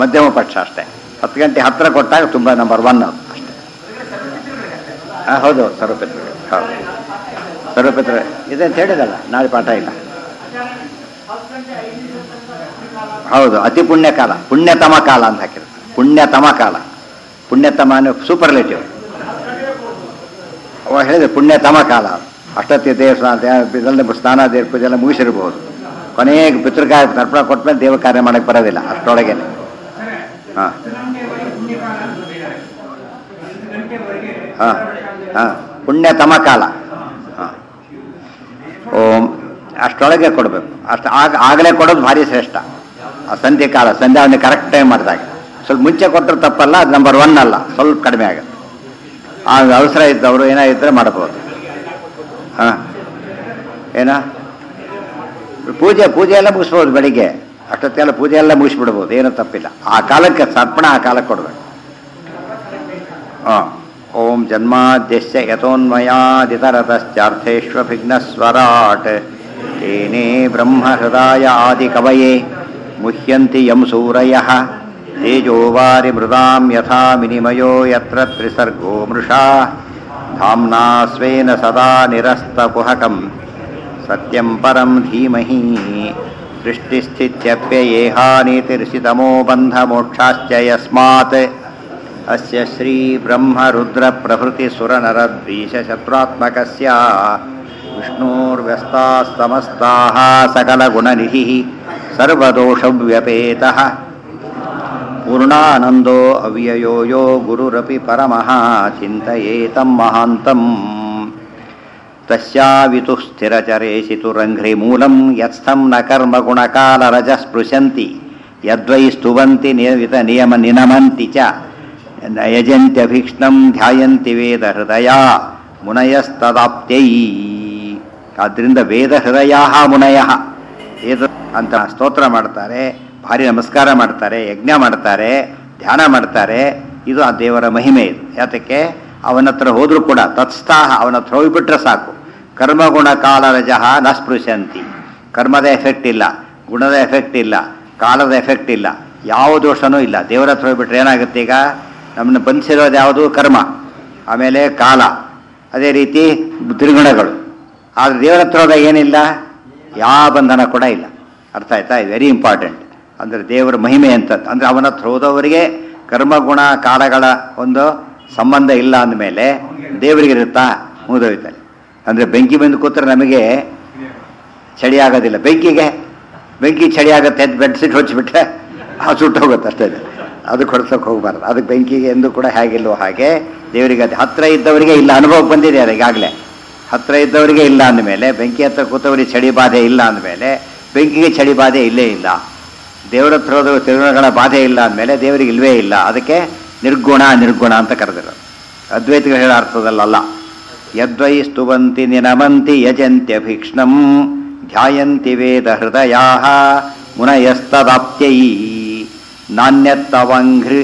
ಮಧ್ಯಮ ಪಕ್ಷ ಅಷ್ಟೇ ಹತ್ತು ಗಂಟೆ ಹತ್ತಿರ ಕೊಟ್ಟಾಗ ತುಂಬ ನಂಬರ್ ಒನ್ ಅದು ಅಷ್ಟೇ ಹಾಂ ಹೌದು ಸರ್ವಪಿತೃ ಹೌದು ಸರ್ವಪಿತೃ ಇದೆ ಅಂತ ಹೇಳಿದಲ್ಲ ನಾಳೆ ಪಾಠ ಇಲ್ಲ ಹೌದು ಅತಿ ಪುಣ್ಯ ಕಾಲ ಪುಣ್ಯತಮ ಕಾಲ ಅಂತ ಹಾಕಿರ್ತಾರೆ ಪುಣ್ಯತಮ ಕಾಲ ಪುಣ್ಯತಮ ಅನ್ನೋ ಸೂಪರ್ಲೇಟಿವ್ ಅವ ಹೇಳಿದ್ರೆ ಪುಣ್ಯತಮ ಕಾಲ ಅಷ್ಟೊತ್ತಿ ದೇವ ಇದೆಲ್ಲ ಸ್ನಾನ ದೇವ್ರ ಪೂಜೆ ಎಲ್ಲ ಮುಗಿಸಿರ್ಬೋದು ಕೊನೆಗೆ ಪಿತೃಕಾರ್ಯ ತರ್ಪಣ ಕೊಟ್ಮೇಲೆ ದೇವ ಕಾರ್ಯ ಮಾಡಕ್ಕೆ ಬರೋದಿಲ್ಲ ಅಷ್ಟರೊಳಗೇನೆ ಹಾಂ ಹಾಂ ಹಾಂ ಪುಣ್ಯತಮ ಕಾಲ ಹಾಂ ಓಂ ಅಷ್ಟರೊಳಗೆ ಕೊಡಬೇಕು ಅಷ್ಟು ಆಗ ಆಗಲೇ ಕೊಡೋದು ಭಾರಿ ಶ್ರೇಷ್ಠ ಆ ಸಂಧ್ಯೆ ಕಾಲ ಸಂಧ್ಯಾವಣೆ ಕರೆಕ್ಟ್ ಟೈಮ್ ಮಾಡಿದಾಗ ಸ್ವಲ್ಪ ಮುಂಚೆ ಕೊಟ್ಟರು ತಪ್ಪಲ್ಲ ಅದು ನಂಬರ್ ಒನ್ ಅಲ್ಲ ಸ್ವಲ್ಪ ಕಡಿಮೆ ಆಗುತ್ತೆ ಆ ಅವಸರ ಇದ್ದವರು ಏನಾಗಿದ್ದರೆ ಮಾಡಬಹುದು ಹಾಂ ಏನ ಪೂಜೆ ಪೂಜೆ ಎಲ್ಲ ಮುಗಿಸ್ಬೋದು ಬೆಳಿಗ್ಗೆ ಅಷ್ಟೊತ್ತೆಲ್ಲ ಪೂಜೆ ಎಲ್ಲ ಮುಗಿಸ್ಬಿಡ್ಬೋದು ಏನೂ ತಪ್ಪಿಲ್ಲ ಆ ಕಾಲಕ್ಕೆ ಸರ್ಪಣ ಆ ಕಾಲಕ್ಕೆ ಕೊಡಬೇಕು ಹಾಂ ಓಂ ಜನ್ಮಾದ್ಯಸ್ಯ ಯಥೋನ್ಮಯಾದಿತರತಶ್ಚಾರ್ಥೇಷ್ವಭಿಘ್ನಸ್ವರಾಟ್ ತೇನೇ ಬ್ರಹ್ಮಹೃದಾಯ ಆದಿಕವಯೇ ಮುಹ್ಯಂತಿ ಯಂ ಸೂರಯಃ ತೇಜೋವಾರಿ ಮೃದಾಂ ಯಥಾ ವಿನಿಮಯೋ ಯತ್ರ ತ್ರಿಸರ್ಗೋ ಮೃಷಾ ಧಾಮ್ನಾ ಸ್ವೇನ ಸದಾ ನಿರಸ್ತಕುಹಕಂ ಸತ್ಯಂ ಪರಂ ಧೀಮಹಿ ಸೃಷ್ಟಿಸ್ಥಿತ್ಯಪ್ಯಯೇಹಾನೀತಿರ್ಷಿತಮೋ ಬಂಧಮೋಕ್ಷಾಶ್ಚ ಯಸ್ಮಾತ್ ಅಸ್ಯ ಶ್ರೀ ಬ್ರಹ್ಮ ರುದ್ರ ಪ್ರಭೃತಿ ಸುರನರದ್ವೀಶತ್ರಾತ್ಮಕಸ್ಯ ವಿಷ್ಣೋರ್ವ್ಯಸ್ತಾः ಸಮಸ್ತಾः सकलगुणनिधिः सर्वदोषव्यपेतः पूर्णानन्दो अव्ययो यो गुरुरपि परमः चिन्तयेतं महान्तम् तस्यावितुः स्थिरचरेशितुरङ्घ्रिमूलं यत्स्थं न कर्मगुणकालरजस्पृशन्ति यद्वै स्तुवन्ति नियमित नियम निनमन्ति च न यजन्त्यभीक्ष्णं ध्यायन्ति ವೇದಹೃದಯ ಮುನಯಸ್ತದಾಪ್ತೈ ಆದ್ದರಿಂದ ವೇದ ಹೃದಯ ಮುನಯ ವೇದ ಅಂತ ಸ್ತೋತ್ರ ಮಾಡ್ತಾರೆ ಭಾರಿ ನಮಸ್ಕಾರ ಮಾಡ್ತಾರೆ ಯಜ್ಞ ಮಾಡ್ತಾರೆ ಧ್ಯಾನ ಮಾಡ್ತಾರೆ ಇದು ಆ ದೇವರ ಮಹಿಮೆ ಇದು ಯಾತಕ್ಕೆ ಅವನ ಹತ್ರ ಹೋದ್ರೂ ಕೂಡ ತತ್ಸ್ಥಾಹ ಅವನ ಹತ್ರ ಹೋಗ್ಬಿಟ್ರೆ ಸಾಕು ಕರ್ಮಗುಣ ಕಾಲ ರಜಃ ನ ಸ್ಪೃಶಂತಿ ಕರ್ಮದ ಎಫೆಕ್ಟ್ ಇಲ್ಲ ಗುಣದ ಎಫೆಕ್ಟ್ ಇಲ್ಲ ಕಾಲದ ಎಫೆಕ್ಟ್ ಇಲ್ಲ ಯಾವ ದೋಷನೂ ಇಲ್ಲ ದೇವರ ಹತ್ರ ಹೋಗ್ಬಿಟ್ರೆ ಏನಾಗುತ್ತೆ ಈಗ ನಮ್ಮನ್ನು ಬಂಧಿಸಿರೋದು ಯಾವುದು ಕರ್ಮ ಆಮೇಲೆ ಕಾಲ ಅದೇ ರೀತಿ ತ್ರಿಗುಣಗಳು ಆದರೆ ದೇವರ ಹತ್ರ ಹೋದಾಗ ಏನಿಲ್ಲ ಯಾವ ಬಂಧನ ಕೂಡ ಇಲ್ಲ ಅರ್ಥ ಆಯ್ತಾ ಇದು ವೆರಿ ಇಂಪಾರ್ಟೆಂಟ್ ಅಂದರೆ ದೇವರ ಮಹಿಮೆ ಅಂತ ಅಂದರೆ ಅವನ ಹತ್ರ ಹೋದವರಿಗೆ ಕರ್ಮಗುಣ ಕಾಲಗಳ ಒಂದು ಸಂಬಂಧ ಇಲ್ಲ ಅಂದಮೇಲೆ ದೇವರಿಗೆ ಇರುತ್ತಾ ಮುಗಿದೋಯ್ತಾರೆ ಅಂದರೆ ಬೆಂಕಿ ಬಂದು ಕೂತ್ರೆ ನಮಗೆ ಚಳಿ ಆಗೋದಿಲ್ಲ ಬೆಂಕಿಗೆ ಬೆಂಕಿ ಚಳಿ ಆಗುತ್ತೆ ಅಂತ ಬೆಡ್ಶೀಟ್ ಹೊಚ್ಚಿಬಿಟ್ರೆ ಅದು ಸುಟ್ಟು ಹೋಗುತ್ತೆ ಅಷ್ಟೇ ಅದಕ್ಕೆ ಹೊಡ್ಸೋಕೆ ಹೋಗಬಾರ್ದು ಅದಕ್ಕೆ ಬೆಂಕಿಗೆ ಎಂದು ಕೂಡ ಹೇಗಿಲ್ವೋ ಹಾಗೆ ದೇವರಿಗೆ ಅದು ಹತ್ತಿರ ಇದ್ದವರಿಗೆ ಇಲ್ಲ ಅನುಭವ ಬಂದಿದೆ ಅದು ಈಗಾಗಲೇ ಹತ್ತಿರ ಇದ್ದವರಿಗೆ ಇಲ್ಲ ಅಂದಮೇಲೆ ಬೆಂಕಿ ಹತ್ರ ಕೂತವರಿಗೆ ಚಳಿ ಬಾಧೆ ಇಲ್ಲ ಅಂದಮೇಲೆ ಬೆಂಕಿಗೆ ಚಳಿ ಬಾಧೆ ಇಲ್ಲೇ ಇಲ್ಲ ದೇವರ ಹತ್ರ ಹೋದ ತಿರುಗುಣಗಳ ಬಾಧೆ ಇಲ್ಲ ಅಂದಮೇಲೆ ದೇವರಿಗೆ ಇಲ್ವೇ ಇಲ್ಲ ಅದಕ್ಕೆ ನಿರ್ಗುಣ ನಿರ್ಗುಣ ಅಂತ ಕರೆದಿರೋದು ಅದ್ವೈತಗಳು ಹೇಳೋ ಅರ್ಥದಲ್ಲ ಯದ್ವೈ ಸ್ತುವಂತಿ ನಿನಮಂತಿ ಯಜಂತ್ಯಭೀಕ್ಷ್ಣಂ ಧ್ಯಾಯಂತಿ ವೇದ ಹೃದಯಾ ಮುನಯಸ್ತದಾಪ್ತ್ಯೈ ನಾಣ್ಯತ್ತವಂಘ್ರಿ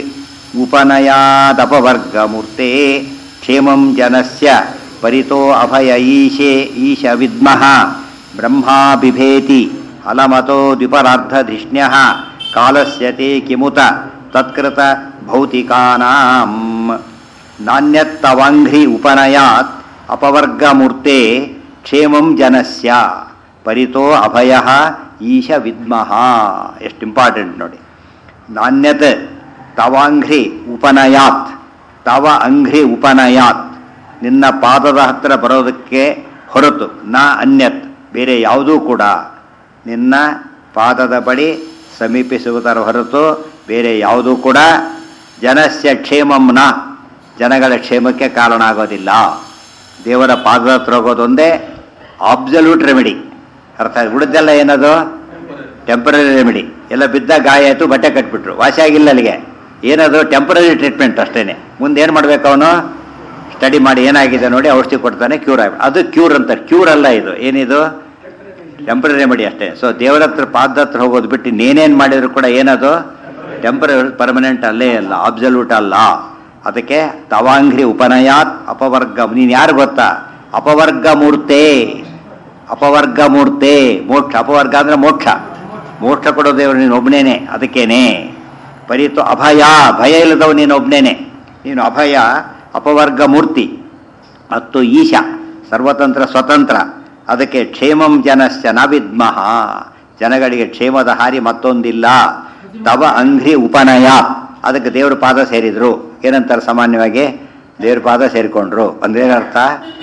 ಉಪನಯಾದಪವರ್ಗಮೂರ್ತೆ ಕ್ಷೇಮಂ ಜನಸ್ಯ ಪರಿತೋ ಅಭಯ ಈಶೆ ಈಶ ವಿದ್ಮಃ ಬ್ರಹ್ಮಾ ಬಿಭೇತಿ ಅಲಮತೋ ದ್ವಿಪರಾರ್ಧಧಿಷ್ಣ್ಯ ಕಾಲಸ್ಯ ತೇ ಕಿಮುತ ತತ್ಕೃತ ಭೌತಿಕಾನಾಂ ನಾಣ್ಯತ್ತವಾಂಘ್ರಿ ಉಪನಯಾತ್ ಅಪವರ್ಗಮೂರ್ತೆ ಕ್ಷೇಮಂ ಜನಸ್ಯ ಪರಿತೋ ಅಭಯ ಈಶ ವಿದ್ಮಃ ಎಷ್ಟು ಇಂಪಾರ್ಟೆಂಟ್ ನೋಡಿ ನಾಣ್ಯತ್ ತವಾಂಘ್ರಿ ಉಪನಯಾತ್ ತವ ಅಂಘ್ರಿ ಉಪನಯಾತ್ ನಿನ್ನ ಪಾದದ ಹತ್ತಿರ ಬರೋದಕ್ಕೆ ಹೊರತು ನ ಅನ್ಯತ್ ಬೇರೆ ಯಾವುದೂ ಕೂಡ ನಿನ್ನ ಪಾದದ ಬಳಿ ಸಮೀಪಿಸುವುದರ ಹೊರತು ಬೇರೆ ಯಾವುದೂ ಕೂಡ ಜನಸ್ಯ ಕ್ಷೇಮಂನ ಜನಗಳ ಕ್ಷೇಮಕ್ಕೆ ಕಾರಣ ಆಗೋದಿಲ್ಲ ದೇವರ ಪಾದದ ಹತ್ರ ಹೋಗೋದೊಂದೇ ಆಬ್ಸಲ್ಯೂಟ್ ರೆಮಿಡಿ ಅರ್ಥ ಆಯ್ತು ಉಳಿದೆಲ್ಲ ಏನದು ಟೆಂಪರರಿ ರೆಮಿಡಿ ಎಲ್ಲ ಬಿದ್ದ ಗಾಯ ಆಯಿತು ಬಟ್ಟೆ ಕಟ್ಬಿಟ್ರು ವಾಸಿ ಆಗಿಲ್ಲ ಅಲ್ಲಿಗೆ ಏನದು ಟೆಂಪರರಿ ಟ್ರೀಟ್ಮೆಂಟ್ ಅಷ್ಟೇನೆ ಮುಂದೆ ಏನು ಮಾಡಬೇಕು ಅವನು ಸ್ಟಡಿ ಮಾಡಿ ಏನಾಗಿದೆ ನೋಡಿ ಔಷಧಿ ಕೊಡ್ತಾನೆ ಕ್ಯೂರ್ ಆಗಿ ಅದು ಕ್ಯೂರ್ ಅಂತಾರೆ ಕ್ಯೂರ್ ಅಲ್ಲ ಇದು ಏನಿದು ಟೆಂಪರರಿ ರೆಮಿಡಿ ಅಷ್ಟೇ ಸೊ ದೇವರ ಹತ್ರ ಪಾದ ಹತ್ರ ಹೋಗೋದು ಬಿಟ್ಟು ಇನ್ನೇನೇನು ಮಾಡಿದ್ರು ಕೂಡ ಏನದು ಟೆಂಪರರಿ ಪರ್ಮನೆಂಟ್ ಅಲ್ಲೇ ಅಲ್ಲ ಅಬ್ಸಲ್ಯೂಟ್ ಅಲ್ಲ ಅದಕ್ಕೆ ತವಾಂಘ್ರಿ ಉಪನಯಾತ್ ಅಪವರ್ಗ ನೀನು ಯಾರು ಗೊತ್ತಾ ಅಪವರ್ಗ ಮೂರ್ತೆ ಅಪವರ್ಗ ಮೂರ್ತೆ ಮೋಕ್ಷ ಅಪವರ್ಗ ಅಂದ್ರೆ ಮೋಕ್ಷ ಮೋಕ್ಷ ಕೊಡೋ ದೇವರು ನೀನು ಒಬ್ಬನೇನೆ ಅದಕ್ಕೇನೆ ಪರಿತು ಅಭಯ ಭಯ ಇಲ್ಲದವ ನೀನು ಒಬ್ನೇನೆ ನೀನು ಅಭಯ ಅಪವರ್ಗ ಮೂರ್ತಿ ಮತ್ತು ಈಶ ಸರ್ವತಂತ್ರ ಸ್ವತಂತ್ರ ಅದಕ್ಕೆ ಕ್ಷೇಮಂ ಜನಶ್ಚ ನವಿದ್ಮಃ ಜನಗಳಿಗೆ ಕ್ಷೇಮದ ಹಾರಿ ಮತ್ತೊಂದಿಲ್ಲ ತವ ಅಂಘ್ರಿ ಉಪನಯ ಅದಕ್ಕೆ ದೇವ್ರ ಪಾದ ಸೇರಿದ್ರು ಏನಂತಾರೆ ಸಾಮಾನ್ಯವಾಗಿ ದೇವ್ರ ಪಾದ ಸೇರಿಕೊಂಡ್ರು ಅಂದ್ರೇನರ್ಥ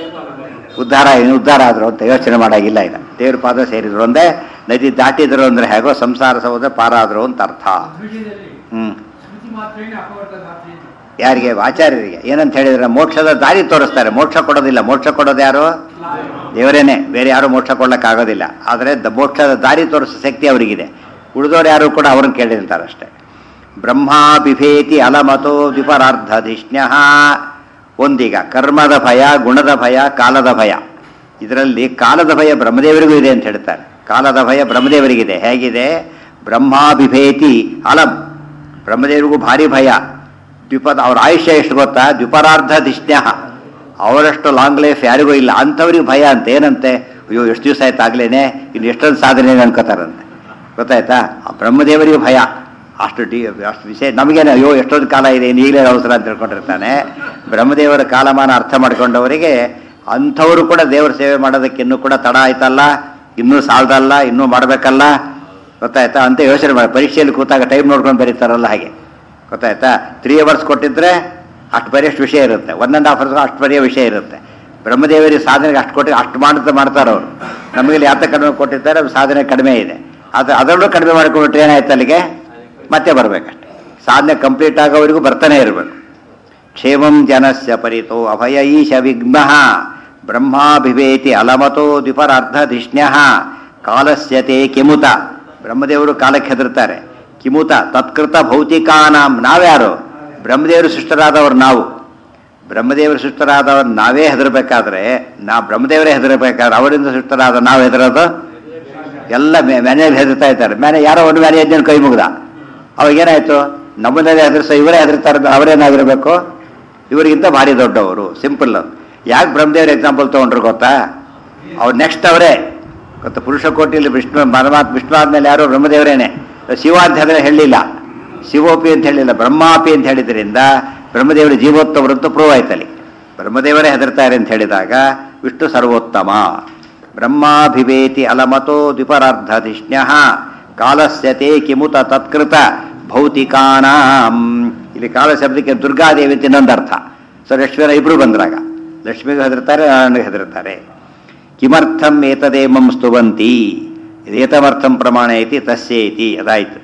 ಉದ್ಧಾರ ಏನು ಉದ್ಧಾರ ಆದ್ರು ಅಂತ ಯೋಚನೆ ಮಾಡಾಗಿಲ್ಲ ಈಗ ದೇವ್ರ ಪಾದ ಸೇರಿದ್ರು ಒಂದೇ ನದಿ ದಾಟಿದ್ರು ಅಂದ್ರೆ ಹೇಗೋ ಸಂಸಾರ ಸಹೋದರ ಪಾರಾದ್ರು ಅಂತ ಅರ್ಥ ಅದ್ವಿಷಯದಲ್ಲಿ ಹ್ಮ್ ಸ್ಮೃತಿ ಮಾತ್ರೇನ ಅಪವರ್ಗ ಧಾತ್ರಿ ಅಂತ. ಯಾರಿಗೆ ಆಚಾರ್ಯರಿಗೆ ಏನಂತ ಹೇಳಿದ್ರೆ ಮೋಕ್ಷದ ದಾರಿ ತೋರಿಸ್ತಾರೆ ಮೋಕ್ಷ ಕೊಡೋದಿಲ್ಲ ಮೋಕ್ಷ ಕೊಡೋದು ಯಾರು ದೇವರೇನೆ ಬೇರೆ ಯಾರು ಮೋಕ್ಷ ಕೊಡ್ಲಿಕ್ಕಾಗೋದಿಲ್ಲ ಆದರೆ ದ ಮೋಕ್ಷದ ದಾರಿ ತೋರಿಸೋ ಶಕ್ತಿ ಅವರಿಗಿದೆ ಉಳಿದವ್ರು ಯಾರು ಕೂಡ ಅವ್ರನ್ನ ಕೇಳಿರ್ತಾರೆ ಅಷ್ಟೇ ಬ್ರಹ್ಮಾ ಬಿಭೇತಿ ಅಲಮತೋ ವಿಪರಾರ್ಧಧಿಷ್ಣ್ಯ ಒಂದೀಗ ಕರ್ಮದ ಭಯ ಗುಣದ ಭಯ ಕಾಲದ ಭಯ ಇದರಲ್ಲಿ ಕಾಲದ ಭಯ ಬ್ರಹ್ಮದೇವರಿಗೂ ಇದೆ ಅಂತ ಹೇಳ್ತಾರೆ ಕಾಲದ ಭಯ ಬ್ರಹ್ಮದೇವರಿಗಿದೆ ಹೇಗಿದೆ ಬ್ರಹ್ಮಾಭಿಭೇತಿ ಅಲಂ ಬ್ರಹ್ಮದೇವರಿಗೂ ಭಾರಿ ಭಯ ದ್ವಿಪದ ಅವ್ರ ಆಯುಷ್ಯ ಎಷ್ಟು ಗೊತ್ತಾ ದ್ವಿಪರಾರ್ಧ ದಿಷ್ಣ್ಯ ಅವರಷ್ಟು ಲಾಂಗ್ ಲೈಫ್ ಯಾರಿಗೂ ಇಲ್ಲ ಅಂಥವ್ರಿಗೆ ಭಯ ಅಂತ ಏನಂತೆ ಅಯ್ಯೋ ಎಷ್ಟು ದಿವಸ ಆಯ್ತು ಆಗ್ಲೇನೆ ಇನ್ನು ಎಷ್ಟೊಂದು ಸಾಧನೆ ಅನ್ಕೋತಾರಂತೆ ಗೊತ್ತಾಯ್ತಾ ಆ ಬ್ರಹ್ಮದೇವರಿಗೂ ಭಯ ಅಷ್ಟು ಡಿ ಅಷ್ಟು ವಿಷಯ ನಮಗೇನೆ ಅಯ್ಯೋ ಎಷ್ಟೊಂದು ಕಾಲ ಇದೆ ಇನ್ನು ಈಗಲೇ ಅವಸರ ಅಂತ ತಿಳ್ಕೊಂಡಿರ್ತಾನೆ ಬ್ರಹ್ಮದೇವರ ಕಾಲಮಾನ ಅರ್ಥ ಮಾಡ್ಕೊಂಡವರಿಗೆ ಅಂಥವರು ಕೂಡ ದೇವರ ಸೇವೆ ಮಾಡೋದಕ್ಕೆ ಇನ್ನೂ ಕೂಡ ತಡ ಆಯ್ತಲ್ಲ ಇನ್ನೂ ಸಾಲದಲ್ಲ ಇನ್ನೂ ಮಾಡಬೇಕಲ್ಲ ಗೊತ್ತಾಯ್ತಾ ಅಂತ ಯೋಚನೆ ಮಾಡಿ ಪರೀಕ್ಷೆಯಲ್ಲಿ ಕೂತಾಗ ಟೈಮ್ ನೋಡ್ಕೊಂಡು ಬರೀತಾರಲ್ಲ ಹಾಗೆ ಗೊತ್ತಾಯ್ತಾ ತ್ರೀ ಅವರ್ಸ್ ಕೊಟ್ಟಿದ್ರೆ ಅಷ್ಟು ಬರೆಯಷ್ಟು ವಿಷಯ ಇರುತ್ತೆ ಒನ್ ಆ್ಯಂಡ್ ಹಾಫ್ ಅವರ್ಸ್ ಅಷ್ಟು ಬರೆಯೋ ವಿಷಯ ಇರುತ್ತೆ ಬ್ರಹ್ಮದೇವರಿಗೆ ಸಾಧನೆಗೆ ಅಷ್ಟು ಕೊಟ್ಟು ಅಷ್ಟು ಮಾಡ್ತಾ ಮಾಡ್ತಾರೆ ಅವರು ನಮಗೆ ಯಾತ ಕಡಿಮೆ ಕೊಟ್ಟಿದ್ದಾರೆ ಅದು ಸಾಧನೆ ಕಡಿಮೆ ಇದೆ ಅದು ಅದರಲ್ಲೂ ಕಡಿಮೆ ಮಾಡ್ಕೊಂಡ್ಬಿಟ್ರೆ ಏನಾಯ್ತು ಅಲ್ಲಿಗೆ ಮತ್ತೆ ಬರಬೇಕಷ್ಟೆ ಸಾಧನೆ ಕಂಪ್ಲೀಟ್ ಆಗೋವರೆಗೂ ಬರ್ತಾನೆ ಇರಬೇಕು ಕ್ಷೇಮಂ ಜನಸ್ಯ ಪರಿತೋ ಅಭಯ ಈಶ ವಿಘ್ನ ಬ್ರಹ್ಮಾಭಿವೇತಿ ಅಲಮತೋ ದ್ವಿಪರಾರ್ಧಧಿಷ್ಣ್ಯ ಕಾಲಸ್ಯ ತೇ ಕಿಮುತ ಬ್ರಹ್ಮದೇವರು ಕಾಲಕ್ಕೆ ಹೆದರ್ತಾರೆ ಕಿಮುತ ತತ್ಕೃತ ಭೌತಿಕಾನಾಂ ನಾವ್ಯಾರು ಬ್ರಹ್ಮದೇವರು ಸೃಷ್ಟರಾದವರು ನಾವು ಬ್ರಹ್ಮದೇವರು ಸೃಷ್ಟರಾದವರು ನಾವೇ ಹೆದರ್ಬೇಕಾದ್ರೆ ನಾ ಬ್ರಹ್ಮದೇವರೇ ಹೆದರ್ಬೇಕಾದ್ರೆ ಅವರಿಂದ ಸೃಷ್ಟರಾದ ನಾವು ಹೆದರೋದು ಎಲ್ಲ ಮ್ಯಾನೇಜ್ ಹೆದರ್ತಾ ಇದ್ದಾರೆ ಮ್ಯಾನೇ ಯಾರೋ ಒಂದು ಮ್ಯಾನೇಜರ್ ಕೈ ಮುಗ್ದ ಅವಾಗ ಏನಾಯ್ತು ನಮ್ಮನ್ನೇ ಹೆದರ್ಸ ಇವರೇ ಹೆದರ್ತಾರೆ ಅವರೇನಾಗಿರ್ಬೇಕು ಇವರಿಗಿಂತ ಭಾರಿ ದೊಡ್ಡವರು ಸಿಂಪಲ್ ಯಾಕೆ ಬ್ರಹ್ಮದೇವ್ರ ಎಕ್ಸಾಂಪಲ್ ತೊಗೊಂಡ್ರು ಗೊತ್ತಾ ಅವ್ರು ನೆಕ್ಸ್ಟ್ ಅವರೇ ಗೊತ್ತಾ ಪುರುಷ ಕೋಟಿಯಲ್ಲಿ ವಿಷ್ಣು ಪರಮಾತ್ಮ ವಿಷ್ಣು ಆದ್ಮೇಲೆ ಯಾರು ಬ್ರಹ್ಮದೇವರೇನೆ ಶಿವ ಅಂತ ಹೇಳಿದ್ರೆ ಹೇಳಿಲ್ಲ ಶಿವೋಪಿ ಅಂತ ಹೇಳಿಲ್ಲ ಬ್ರಹ್ಮಾಪಿ ಅಂತ ಹೇಳಿದ್ರಿಂದ ಬ್ರಹ್ಮದೇವರ ಜೀವೋತ್ತಮರಂತೂ ಪ್ರೂವ್ ಆಯ್ತಲ್ಲಿ ಬ್ರಹ್ಮದೇವರೇ ಹೆದರ್ತಾರೆ ಅಂತ ಹೇಳಿದಾಗ ವಿಷ್ಣು ಸರ್ವೋತ್ತಮ ಬ್ರಹ್ಮಾಭಿವೇತಿ ಅಲಮತೋ ದ್ವಿಪರಾರ್ಧಧಿಷ್ಣ್ಯ ಕಾಲಸ್ಯ ತೇ ಕಿಮುತ ತತ್ಕೃತ ಭೌತಿಕಾನಾಂ ಇಲ್ಲಿ ಕಾಲ ಶಬ್ದಕ್ಕೆ ದುರ್ಗಾದೇವಿ ಅಂತ ಇನ್ನೊಂದು ಅರ್ಥ ಸೊ ಲಕ್ಷ್ಮೀರ ಇಬ್ರು ಬಂದ್ರಾಗ ಲಕ್ಷ್ಮಿಗೂ ಹೆದರ್ತಾರೆ ನನಗೆ ಹೆದರ್ತಾರೆ ಕಿಮರ್ಥಂ ಏತದೇಮಂ ಸ್ತುವಂತಿ ಏತಮರ್ಥಂ ಪ್ರಮಾಣ ಐತಿ ತಸ್ಯೇತಿ ಅದಾಯ್ತು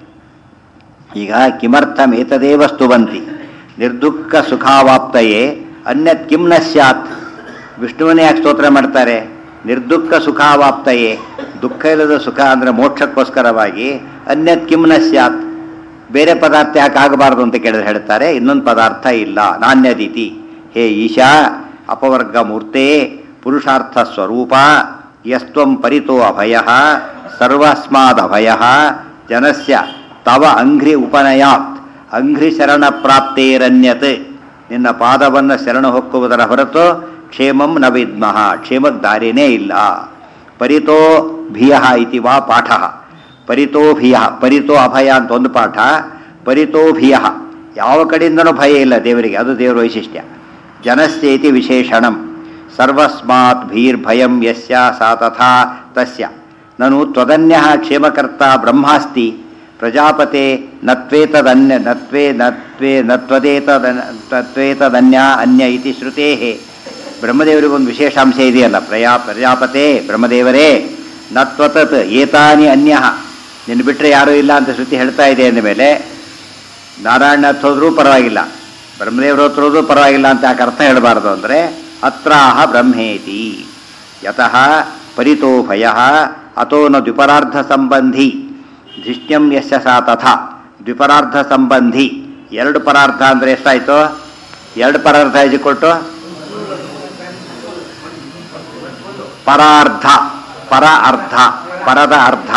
ಈಗ ಕಿಮರ್ಥಂ ಏತದೇವ ಸ್ತುವಂತಿ ನಿರ್ದುಃಖ ಸುಖಾವಾಪ್ತಯೇ ಅನ್ಯತ್ ಕಿಂ ನ ಸ್ಯಾತ್ ವಿಷ್ಣುವನ್ನೇ ಯಾಕೆ ಸ್ತೋತ್ರ ಮಾಡ್ತಾರೆ ನಿರ್ದುಃಖ ಸುಖಾವಾಪ್ತಯೇ ದುಃಖ ಇಲ್ಲದ ಸುಖ ಅಂದ್ರೆ ಮೋಕ್ಷಕ್ಕೋಸ್ಕರವಾಗಿ ಅನ್ಯತ್ ಕಿಂ ನ ಸ್ಯಾತ್ ಬೇರೆ ಪದಾರ್ಥ ಯಾಕೆ ಆಗಬಾರದು ಅಂತ ಕೇಳಿದ್ರೆ ಹೇಳ್ತಾರೆ ಇನ್ನೊಂದು ಪದಾರ್ಥ ಇಲ್ಲ ನಾಣ್ಯದಿತಿ ಹೇ ಈಶಾ ಅಪವರ್ಗ ಮೂರ್ತೆ ಪುರುಷಾರ್ಥ ಸ್ವರೂಪ ಯಸ್ತ್ವಂ ಪರಿತೋ ಅಭಯ ಸರ್ವಸ್ಮಾದ್ ಅಭಯ ಜನಸ್ಯ ತವ ಅಂಘ್ರಿ ಉಪನಯಾತ್ ಅಂಘ್ರಿ ಶರಣ ಪ್ರಾಪ್ತೇರನ್ಯತ್ ನಿನ್ನ ಪಾದವನ್ನು ಶರಣ ಹೊಕ್ಕುವುದರ ಹೊರತು ಕ್ಷೇಮಂ ನ ವಿದ್ಮಃ ಕ್ಷೇಮಕ್ಕೆ ದಾರಿನೇ ಇಲ್ಲ ಪರಿತೋ ಭಿಯ ಇತಿ ವಾ ಪಾಠ ಪರಿತೋ ಭಿಯ ಪರಿತೋ ಅಭಯ ಅಂತ ಒಂದು ಪಾಠ ಪರಿತೋ ಭಿಯ ಯಾವ ಕಡೆಯಿಂದನೂ ಭಯ ಇಲ್ಲ ದೇವರಿಗೆ ಅದು ದೇವರ ವೈಶಿಷ್ಟ್ಯ ಜನಸ್ಯೇತಿ ವಿಶೇಷಣಂ ಸರ್ವಸ್ಮಾತ್ ಭೀರ್ಭಯಂ ಯಸ್ಯ ಸಾ ತಥಾ ತಸ್ಯ ನನು ತ್ವದನ್ಯ ಕ್ಷೇಮಕರ್ತ ಬ್ರಹ್ಮಾಸ್ತಿ ಪ್ರಜಾಪತೆ ನತ್ವೇತದನ್ಯ ನತ್ವೇ ನತ್ವೇ ನತ್ವದೇತದ ತತ್ವೇತದನ್ಯ ಅನ್ಯ ಇತಿ ಶ್ರುತೇ ಬ್ರಹ್ಮದೇವರಿಗೆ ಒಂದು ವಿಶೇಷಾಂಶ ಇದೆಯಲ್ಲ ಪ್ರಯಾ ಪ್ರಜಾಪತೆ ಬ್ರಹ್ಮದೇವರೇ ನತ್ವತತ್ ಏತಾನಿ ಅನ್ಯ ನಿನ್ನ ಬಿಟ್ಟರೆ ಯಾರೂ ಇಲ್ಲ ಅಂತ ಶ್ರುತಿ ಹೇಳ್ತಾ ಇದೆ ಅಂದಮೇಲೆ ನಾರಾಯಣ ಹತ್ರ ಹೋದ್ರೂ ಪರವಾಗಿಲ್ಲ ಬ್ರಹ್ಮದೇವ್ರ ಹತ್ರ ಹೋದ್ರೂ ಪರವಾಗಿಲ್ಲ ಅಂತ ಯಾಕೆ ಅರ್ಥ ಹೇಳಬಾರ್ದು ಅಂದರೆ ಅತ್ರಾಹ ಬ್ರಹ್ಮೇತಿ ಯತಃ ಪರಿತೋ ಭಯ ಅಥೋ ನ ದ್ವಿಪರಾರ್ಧ ಸಂಬಂಧಿ ಧಿಷ್ಣ್ಯಂ ಯಶ ಸಾ ತಥಾ ದ್ವಿಪರಾರ್ಧ ಸಂಬಂಧಿ ಎರಡು ಪರಾರ್ಥ ಅಂದರೆ ಎಷ್ಟಾಯಿತು ಎರಡು ಪರಾರ್ಥ ಕೊಟ್ಟು ಪರಾರ್ಧ ಪರ ಅರ್ಧ ಪರದ ಅರ್ಧ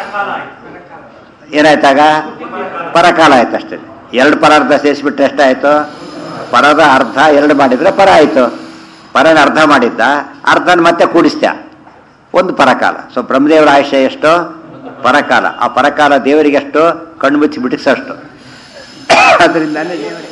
ಏನಾಯ್ತಾಗ ಪರಕಾಲ ಆಯ್ತು ಅಷ್ಟೇ ಎರಡು ಪರಾರ್ಧ ಸೇರಿಸ್ಬಿಟ್ರೆ ಎಷ್ಟಾಯ್ತು ಪರದ ಅರ್ಧ ಎರಡು ಮಾಡಿದ್ರೆ ಪರ ಆಯ್ತು ಪರನ ಅರ್ಧ ಮಾಡಿದ್ದ ಅರ್ಧನ ಮತ್ತೆ ಕೂಡಿಸ್ತ ಒಂದು ಪರಕಾಲ ಸೊ ಬ್ರಹ್ಮದೇವರ ಆಯುಷ್ಯ ಎಷ್ಟು ಪರಕಾಲ ಆ ಪರಕಾಲ ದೇವರಿಗೆ ಎಷ್ಟು ಕಣ್ಣು ಮುಚ್ಚಿ ಬಿಟ್ಟಿಸಷ್ಟು ಅದರಿಂದಾನೆ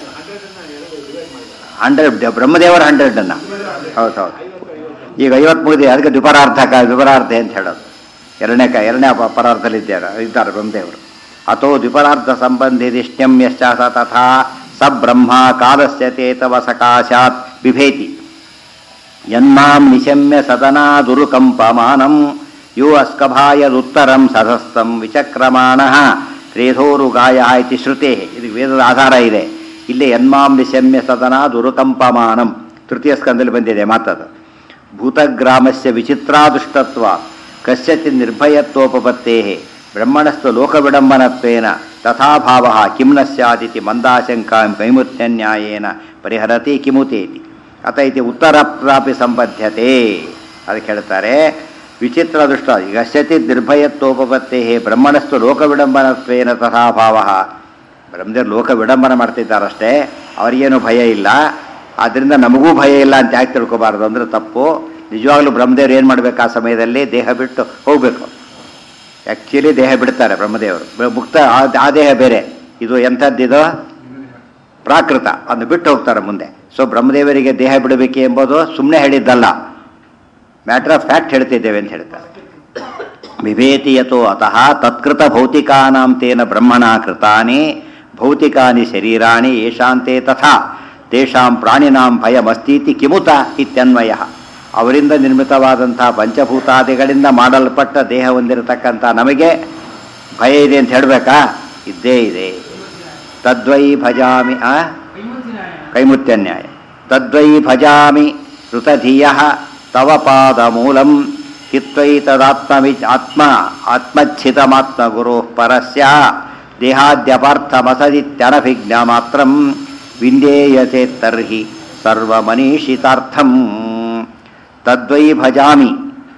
ಹಂಡ್ರೆಡ್ ಬ್ರಹ್ಮದೇವರ ಹಂಡ್ರೆಡ್ ಅನ್ನ ಹೌದು ಹೌದು ಈಗ ಐವತ್ತು ಮುಗಿದಿ ಅದಕ್ಕೆ ದ್ವಿಪರಾರ್ಥ ಕ- ದ್ವಿಪರಾರ್ಥ ಅಂತ ಹೇಳೋದು ಎರಡನೇ ಕ ಎರಡನೇ ಅಪ- ಪರಾರ್ಥದಲ್ಲಿ ಇದ್ದಾರೆ ಇದ್ದಾರೆ ಬ್ರಹ್ಮದೇವರು ಅಥೋ ದ್ವಿಪರಾರ್ಥ ಸಂಬಂಧಿ ದಿಷ್ಟ್ಯಂ ಯಶ್ಚ ಸ ತಥಾ ಸ ಬ್ರಹ್ಮ ಕಾಲಸ್ಯ ತೇತವ ಸಕಾಶಾತ್ ಬಿಭೇತಿ ಯನ್ಮಾಂ ನಿಶಮ್ಯ ಸದನಾ ದುರುಕಂಪಮಾನಂ ಯೋ ಅಸ್ಕಭಾಯದುತ್ತರಂ ಸದಸ್ತಂ ವಿಚಕ್ರಮಾಣ ರೇಧೋರು ಗಾಯ ಇತಿ ಶ್ರುತೆ ಇದು ವೇದದ ಆಧಾರ ಇದೆ ಇಲ್ಲಿ ಯನ್ಮಾಂ ನಿಶಮ್ಯ ಸದನಾ ದುರುಕಂಪಮಾನಂ ತೃತೀಯ ಸ್ಕಂದಲ್ಲಿ ಬಂದಿದೆ ಮಾತದು ಭೂತಗ್ರಾಮಸ್ಯ ವಿಚಿತ್ರಾದುಷ್ಟತ್ವ ಕಸ್ಯಚಿ ನಿರ್ಭಯತ್ವೋಪಪತ್ತೇ ಬ್ರಹ್ಮಣಸ್ತು ಲೋಕವಿಡಂಬನತ್ವೇನ ತಥಾಭಾವ ಕಿಂ ನ ಸ್ಯಾದಿತಿ ಮಂದಾಶಂಕಾಂ ಕೈಮುತ್ಯನ್ಯಾಯೇನ ಪರಿಹರತಿ ಕಿಮುತೇತಿ ಅತ ಇತಿ ಉತ್ತರ ಪ್ರಾಪಿ ಸಂಬದ್ಧತೆ ಅದಕ್ಕೆ ಹೇಳ್ತಾರೆ ವಿಚಿತ್ರ ದೃಷ್ಟ ಈಗ ಸತಿ ನಿರ್ಭಯತ್ವೋಪಪತ್ತೇ ಬ್ರಹ್ಮಣಸ್ತು ಲೋಕವಿಡಂಬನತ್ವೇನ ತಥಾಭಾವ ಬ್ರಹ್ಮದೇವರು ಲೋಕ ವಿಡಂಬನ ಮಾಡ್ತಿದ್ದಾರಷ್ಟೇ ಅವರಿಗೇನು ಭಯ ಇಲ್ಲ ಆದ್ದರಿಂದ ನಮಗೂ ಭಯ ಇಲ್ಲ ಅಂತ ಯಾಕೆ ತಿಳ್ಕೊಬಾರ್ದು ಅಂದ್ರೆ ತಪ್ಪು ನಿಜವಾಗ್ಲೂ ಬ್ರಹ್ಮದೇವರು ಏನು ಮಾಡಬೇಕು ಆ ಸಮಯದಲ್ಲಿ ದೇಹ ಬಿಟ್ಟು ಹೋಗಬೇಕು ಆ್ಯಕ್ಚುಲಿ ದೇಹ ಬಿಡ್ತಾರೆ ಬ್ರಹ್ಮದೇವರು ಬ- ಮುಕ್ತ ಆ- ಆ ದೇಹ ಬೇರೆ ಇದು ಎಂಥದ್ದಿದು ಪ್ರಾಕೃತ ಅದನ್ನು ಬಿಟ್ಟು ಹೋಗ್ತಾರೆ ಮುಂದೆ ಸೊ ಬ್ರಹ್ಮದೇವರಿಗೆ ದೇಹ ಬಿಡಬೇಕು ಎಂಬುದು ಸುಮ್ಮನೆ ಹೇಳಿದ್ದಲ್ಲ ಮ್ಯಾಟರ್ ಆಫ್ ಫ್ಯಾಕ್ಟ್ ಹೇಳ್ತಿದ್ದೇವೆ ಅಂತ ಹೇಳ್ತಾರೆ ವಿಭೇತಿ ಯತೋ ಅತಃ ತತ್ಕೃತ ಭೌತಿಕಾನಾಂ ತೇನ ಬ್ರಹ್ಮಣ ಕೃತಾನಿ ಭೌತಿಕಾನಿ ಶರೀರಾಣಿ ಯಶಾಂತೆ ತಥಾ ತೇಷಾಂ ಪ್ರಾಣಿನಾಂ ಭಯಮಸ್ತೀತಿ ಕಿಮುತ ಇತ್ಯನ್ವಯ ಅವರಿಂದ ನಿರ್ಮಿತವಾದಂತಹ ಪಂಚಭೂತಾದಿಗಳಿಂದ ಮಾಡಲ್ಪಟ್ಟ ದೇಹ ಹೊಂದಿರತಕ್ಕಂಥ ನಮಗೆ ಭಯ ಇದೆ ಅಂತ ಹೇಳಬೇಕಾ ಇದ್ದೇ ಇದೆ ತದ್ವೈ ಭಜಾಮಿ ಆ ಕೈಮುಂಚಿನಾಯ ಕೈಮುತ್ಯನ್ಯಾಯ ತದ್ವೈ ಭಜಾಮಿ ಋತಧಿಯ ತವ ಪಾದ ಮೂಲಂ ಹಿತ್ವೈ ತದಾತ್ಮವಿ ಆತ್ಮ ಆತ್ಮಚ್ಛಿತಮಾತ್ಮ ಗುರು ಪರಸ್ಯ ದೇಹಾದ್ಯಪಾರ್ಥಮಸದಿತ್ಯನಭಿಜ್ಞ ಮಾತ್ರ ವಿಂದೇಯತೆ ತರ್ಹಿ ಸರ್ವಮನೀಷಿತಾರ್ಥಂ ತದ್ವೈ ಭಜಾಮಿ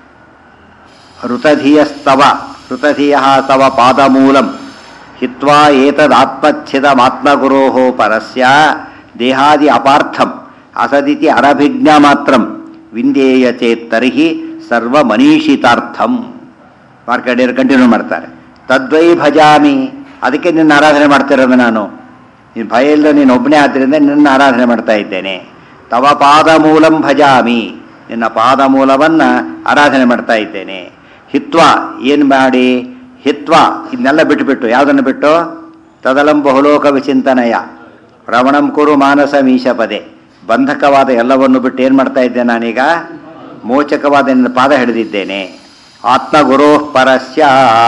ಋತಧಿಯಸ್ತವ ಋತಧಿಯ ತವ ಪಾದಮೂಲಂ ಹಿತ್ವಾ ಏತದಾತ್ಮಚ್ಛಿದಮಾತ್ಮಗುರೋ ಪರಸ್ಯ ದೇಹಾದಿ ಅಪಾರ್ಥಂ ಅಸದಿತಿ ಅನಭಿಜ್ಞ ಮಾತ್ರಂ ವಿಂದೇಯ ಚೇತ್ ತರ್ಹಿ ಸರ್ವಮನೀಷಿತಾರ್ಥಂ ಮಾರ್ಕಂಡೇಯರು ಕಂಟಿನ್ಯೂ ಮಾಡ್ತಾರೆ ತದ್ವೈ ಭಜಾಮಿ ಅದಕ್ಕೆ ನಿನ್ನ ಆರಾಧನೆ ಮಾಡ್ತಿರೋದು ನಾನು ನೀನು ಭಯ ಇಲ್ಲದೆ ನೀನು ಒಬ್ಬನೇ ಆದ್ದರಿಂದ ನಿನ್ನ ಆರಾಧನೆ ಮಾಡ್ತಾ ಇದ್ದೇನೆ ತವ ಪಾದ ಮೂಲಂ ಭಜಾಮಿ ನಿನ್ನ ಪಾದ ಮೂಲವನ್ನು ಆರಾಧನೆ ಮಾಡ್ತಾ ಇದ್ದೇನೆ ಹಿತ್ವ ಏನು ಮಾಡಿ ಹಿತ್ವ ಇದನ್ನೆಲ್ಲ ಬಿಟ್ಟುಬಿಟ್ಟು ಯಾವುದನ್ನು ಬಿಟ್ಟು ತದಲಂ ಬಹುಲೋಕ ವಿಚಿಂತನಯ ರಮಣಂ ಕುರು ಮಾನಸ ಮೀಶ ಪದೇ ಬಂಧಕವಾದ ಎಲ್ಲವನ್ನು ಬಿಟ್ಟು ಏನು ಮಾಡ್ತಾ ಇದ್ದೆ ನಾನೀಗ ಮೋಚಕವಾದ ನಿನ್ನ ಪಾದ ಹಿಡಿದಿದ್ದೇನೆ ಆತ್ಮಗುರೋ ಪರಸ್ಯ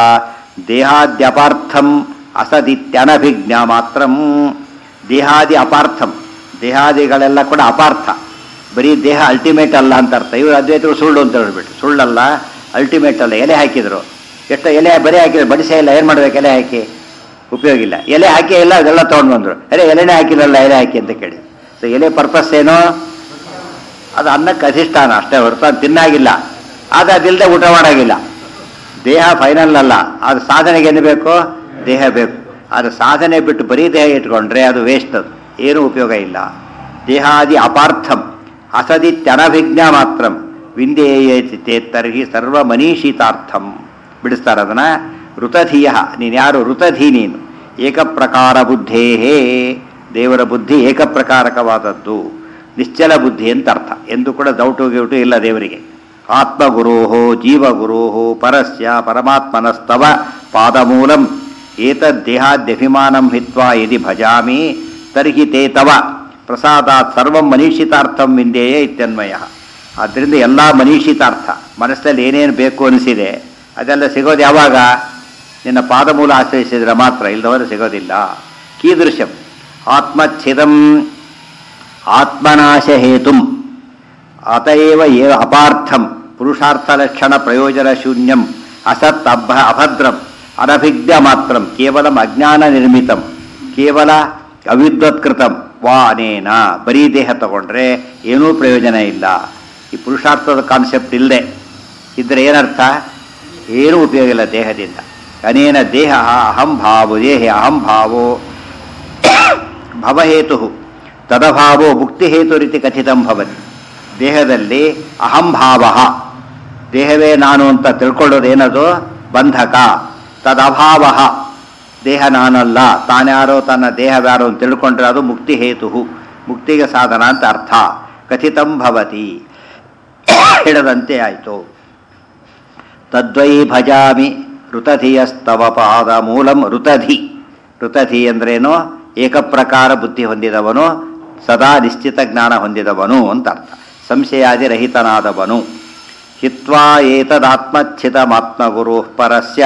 ದೇಹಾದ್ಯಪಾರ್ಥಂ ಅಸದಿತ್ಯನಭಿಜ್ಞ ಮಾತ್ರಂ ದೇಹಾದಿ ಅಪಾರ್ಥಂ ದೇಹಾದಿಗಳೆಲ್ಲ ಕೂಡ ಅಪಾರ್ಥ ಬರೀ ದೇಹ ಅಲ್ಟಿಮೇಟ್ ಅಲ್ಲ ಅಂತ ಅರ್ಥ ಇವರು ಅದ್ವೈತರು ಸುಳ್ಳು ಅಂತ ಹೇಳ್ಬಿಟ್ಟು ಸುಳ್ಳಲ್ಲ ಅಲ್ಟಿಮೇಟ್ ಅಲ್ಲ ಎಲೆ ಹಾಕಿದ್ರು ಎಷ್ಟು ಎಲೆ ಬರೀ ಹಾಕಿದ್ರು ಬಡಿಸೇ ಇಲ್ಲ ಏನು ಮಾಡ್ಬೇಕು ಎಲೆ ಹಾಕಿ ಉಪಯೋಗ ಇಲ್ಲ ಎಲೆ ಹಾಕಿ ಇಲ್ಲ ಅದೆಲ್ಲ ತೊಗೊಂಡು ಬಂದರು ಅರೆ ಎಲೆನೇ ಹಾಕಿಲ್ಲಲ್ಲ ಎಲೆ ಹಾಕಿ ಅಂತ ಕೇಳಿ ಸೊ ಎಲೆ ಪರ್ಪಸ್ ಏನು ಅದು ಅನ್ನಕ್ಕೆ ಅಧಿಷ್ಠಾನ ಅಷ್ಟೇ ಹೊರತು ಅದು ತಿನ್ನಾಗಿಲ್ಲ ಆದರೆ ಅದಿಲ್ಲದೆ ಊಟ ಮಾಡೋಗಿಲ್ಲ ದೇಹ ಫೈನಲ್ ಅಲ್ಲ ಅದು ಸಾಧನೆಗೆ ಏನು ಬೇಕು ದೇಹ ಬೇಕು ಅದು ಸಾಧನೆ ಬಿಟ್ಟು ಬರೀ ದೇಹ ಇಟ್ಕೊಂಡ್ರೆ ಅದು ವೇಸ್ಟ್ ಅದು ಏನೂ ಉಪಯೋಗ ಇಲ್ಲ ದೇಹಾದಿ ಅಪಾರ್ಥಂ ಅಸದಿತ್ಯನಭಿಜ್ಞ ಮಾತ್ರಂ ವಿಂದೇಯೇ ತರ್ಹಿ ಸರ್ವ ಮನೀಷಿತಾರ್ಥಂ ಬಿಡಿಸ್ತಾರೆ ಅದನ್ನ ಋತಧೀಯ ನೀನು ಯಾರು ಋತಧಿ ನೀನು ಏಕಪ್ರಕಾರ ಬುದ್ಧೇಹೇ ದೇವರ ಬುದ್ಧಿ ಏಕಪ್ರಕಾರಕವಾದದ್ದು ನಿಶ್ಚಲ ಬುದ್ಧಿ ಅಂತ ಅರ್ಥ ಎಂದು ಕೂಡ ದೌಟು ಗಿೌಟು ಇಲ್ಲ ದೇವರಿಗೆ ಆತ್ಮಗುರೋ ಜೀವಗುರೋ ಪರಸ್ಯ ಪರಮಾತ್ಮನಸ್ತವ ಪಾದಮೂಲಂ ಏತದ್ದೇಹಾದ್ಯಭಿಮಾನಂ ಹಿತ್ವಾ ಯದಿ ಭಜಾಮಿ ತರ್ಹಿ ತೇ ತವ ಪ್ರಸಾದಾತ್ ಸರ್ವಂ ಮನೀಷಿತಾರ್ಥಂ ವಿಂದೇಯೇ ಇತ್ಯನ್ವಯ ಆದ್ದರಿಂದ ಎಲ್ಲ ಮನೀಷಿತಾರ್ಥ ಮನಸ್ಸಲ್ಲಿ ಏನೇನು ಬೇಕು ಅನಿಸಿದೆ ಅದೆಲ್ಲ ಸಿಗೋದು ಯಾವಾಗ ನಿನ್ನ ಪಾದಮೂಲ ಆಶ್ರಯಿಸಿದ್ರೆ ಮಾತ್ರ ಇಲ್ಲದವರು ಸಿಗೋದಿಲ್ಲ ಕೀದೃಶಂ ಆತ್ಮಚ್ಛಿದಂ ಆತ್ಮನಾಶ ಹೇತುಂ ಅತಏವ ಏವ ಅಪಾರ್ಥಂ ಪುರುಷಾರ್ಥಲಕ್ಷಣ ಪ್ರಯೋಜನ ಶೂನ್ಯಂ ಅಸತ್ ಅಭ ಅಭದ್ರಂ ಅನಭಿಜ್ಞ ಮಾತ್ರಂ ಕೇವಲಂ ಅಜ್ಞಾನ ನಿರ್ಮಿತಂ ಕೇವಲ ಅವಿದ್ವತ್ಕೃತಂ ವಾ ಅನೇನ ಬರೀ ದೇಹ ತಗೊಂಡ್ರೆ ಏನೂ ಪ್ರಯೋಜನ ಇಲ್ಲ ಈ ಪುರುಷಾರ್ಥದ ಕಾನ್ಸೆಪ್ಟ್ ಇಲ್ಲದೆ ಇದ್ರೆ ಏನರ್ಥ ಏನೂ ಉಪಯೋಗ ಇಲ್ಲ ದೇಹದಿಂದ ಅನೇನ ದೇಹ ಅಹಂ ಭಾವೋ ದೇಹ ಅಹಂ ಭಾವೋ ಭವಹೇತು ತದಭಾವೋ ಮುಕ್ತಿಹೇತು ರೀತಿ ಕಥಿತಂ ಭವತಿ ದೇಹದಲ್ಲಿ ಅಹಂಭಾವ ದೇಹವೇ ನಾನು ಅಂತ ತಿಳ್ಕೊಳ್ಳೋದೇನದು ಬಂಧಕ ತದಭಾವ ದೇಹ ನಾನಲ್ಲ ತಾನ್ಯಾರೋ ತನ್ನ ದೇಹವ್ಯಾರೋ ಅಂತ ತಿಳ್ಕೊಂಡ್ರೆ ಅದು ಮುಕ್ತಿ ಹೇತು ಮುಕ್ತಿಗೆ ಸಾಧನ ಅಂತ ಅರ್ಥ ಕಥಿತಂ ಭವತಿ ಹಿಡದಂತೆ ಆಯಿತು ತದ್ವೈ ಭಜಾಮಿ ಋತಧಿಯಸ್ತವ ಪಾದ ಮೂಲಂ ಋತಧಿ ಋತಧಿ ಅಂದ್ರೇನು ಏಕಪ್ರಕಾರ ಬುದ್ಧಿ ಹೊಂದಿದವನು ಸದಾ ನಿಶ್ಚಿತ ಜ್ಞಾನ ಹೊಂದಿದವನು ಅಂತ ಅರ್ಥ ಸಂಶಯಾದಿ ರಹಿತನಾದವನು ಹಿತ್ವಾ ಏತದಾತ್ಮಚ್ಛಿತಮಾತ್ಮಗುರು ಪರಸ್ಯ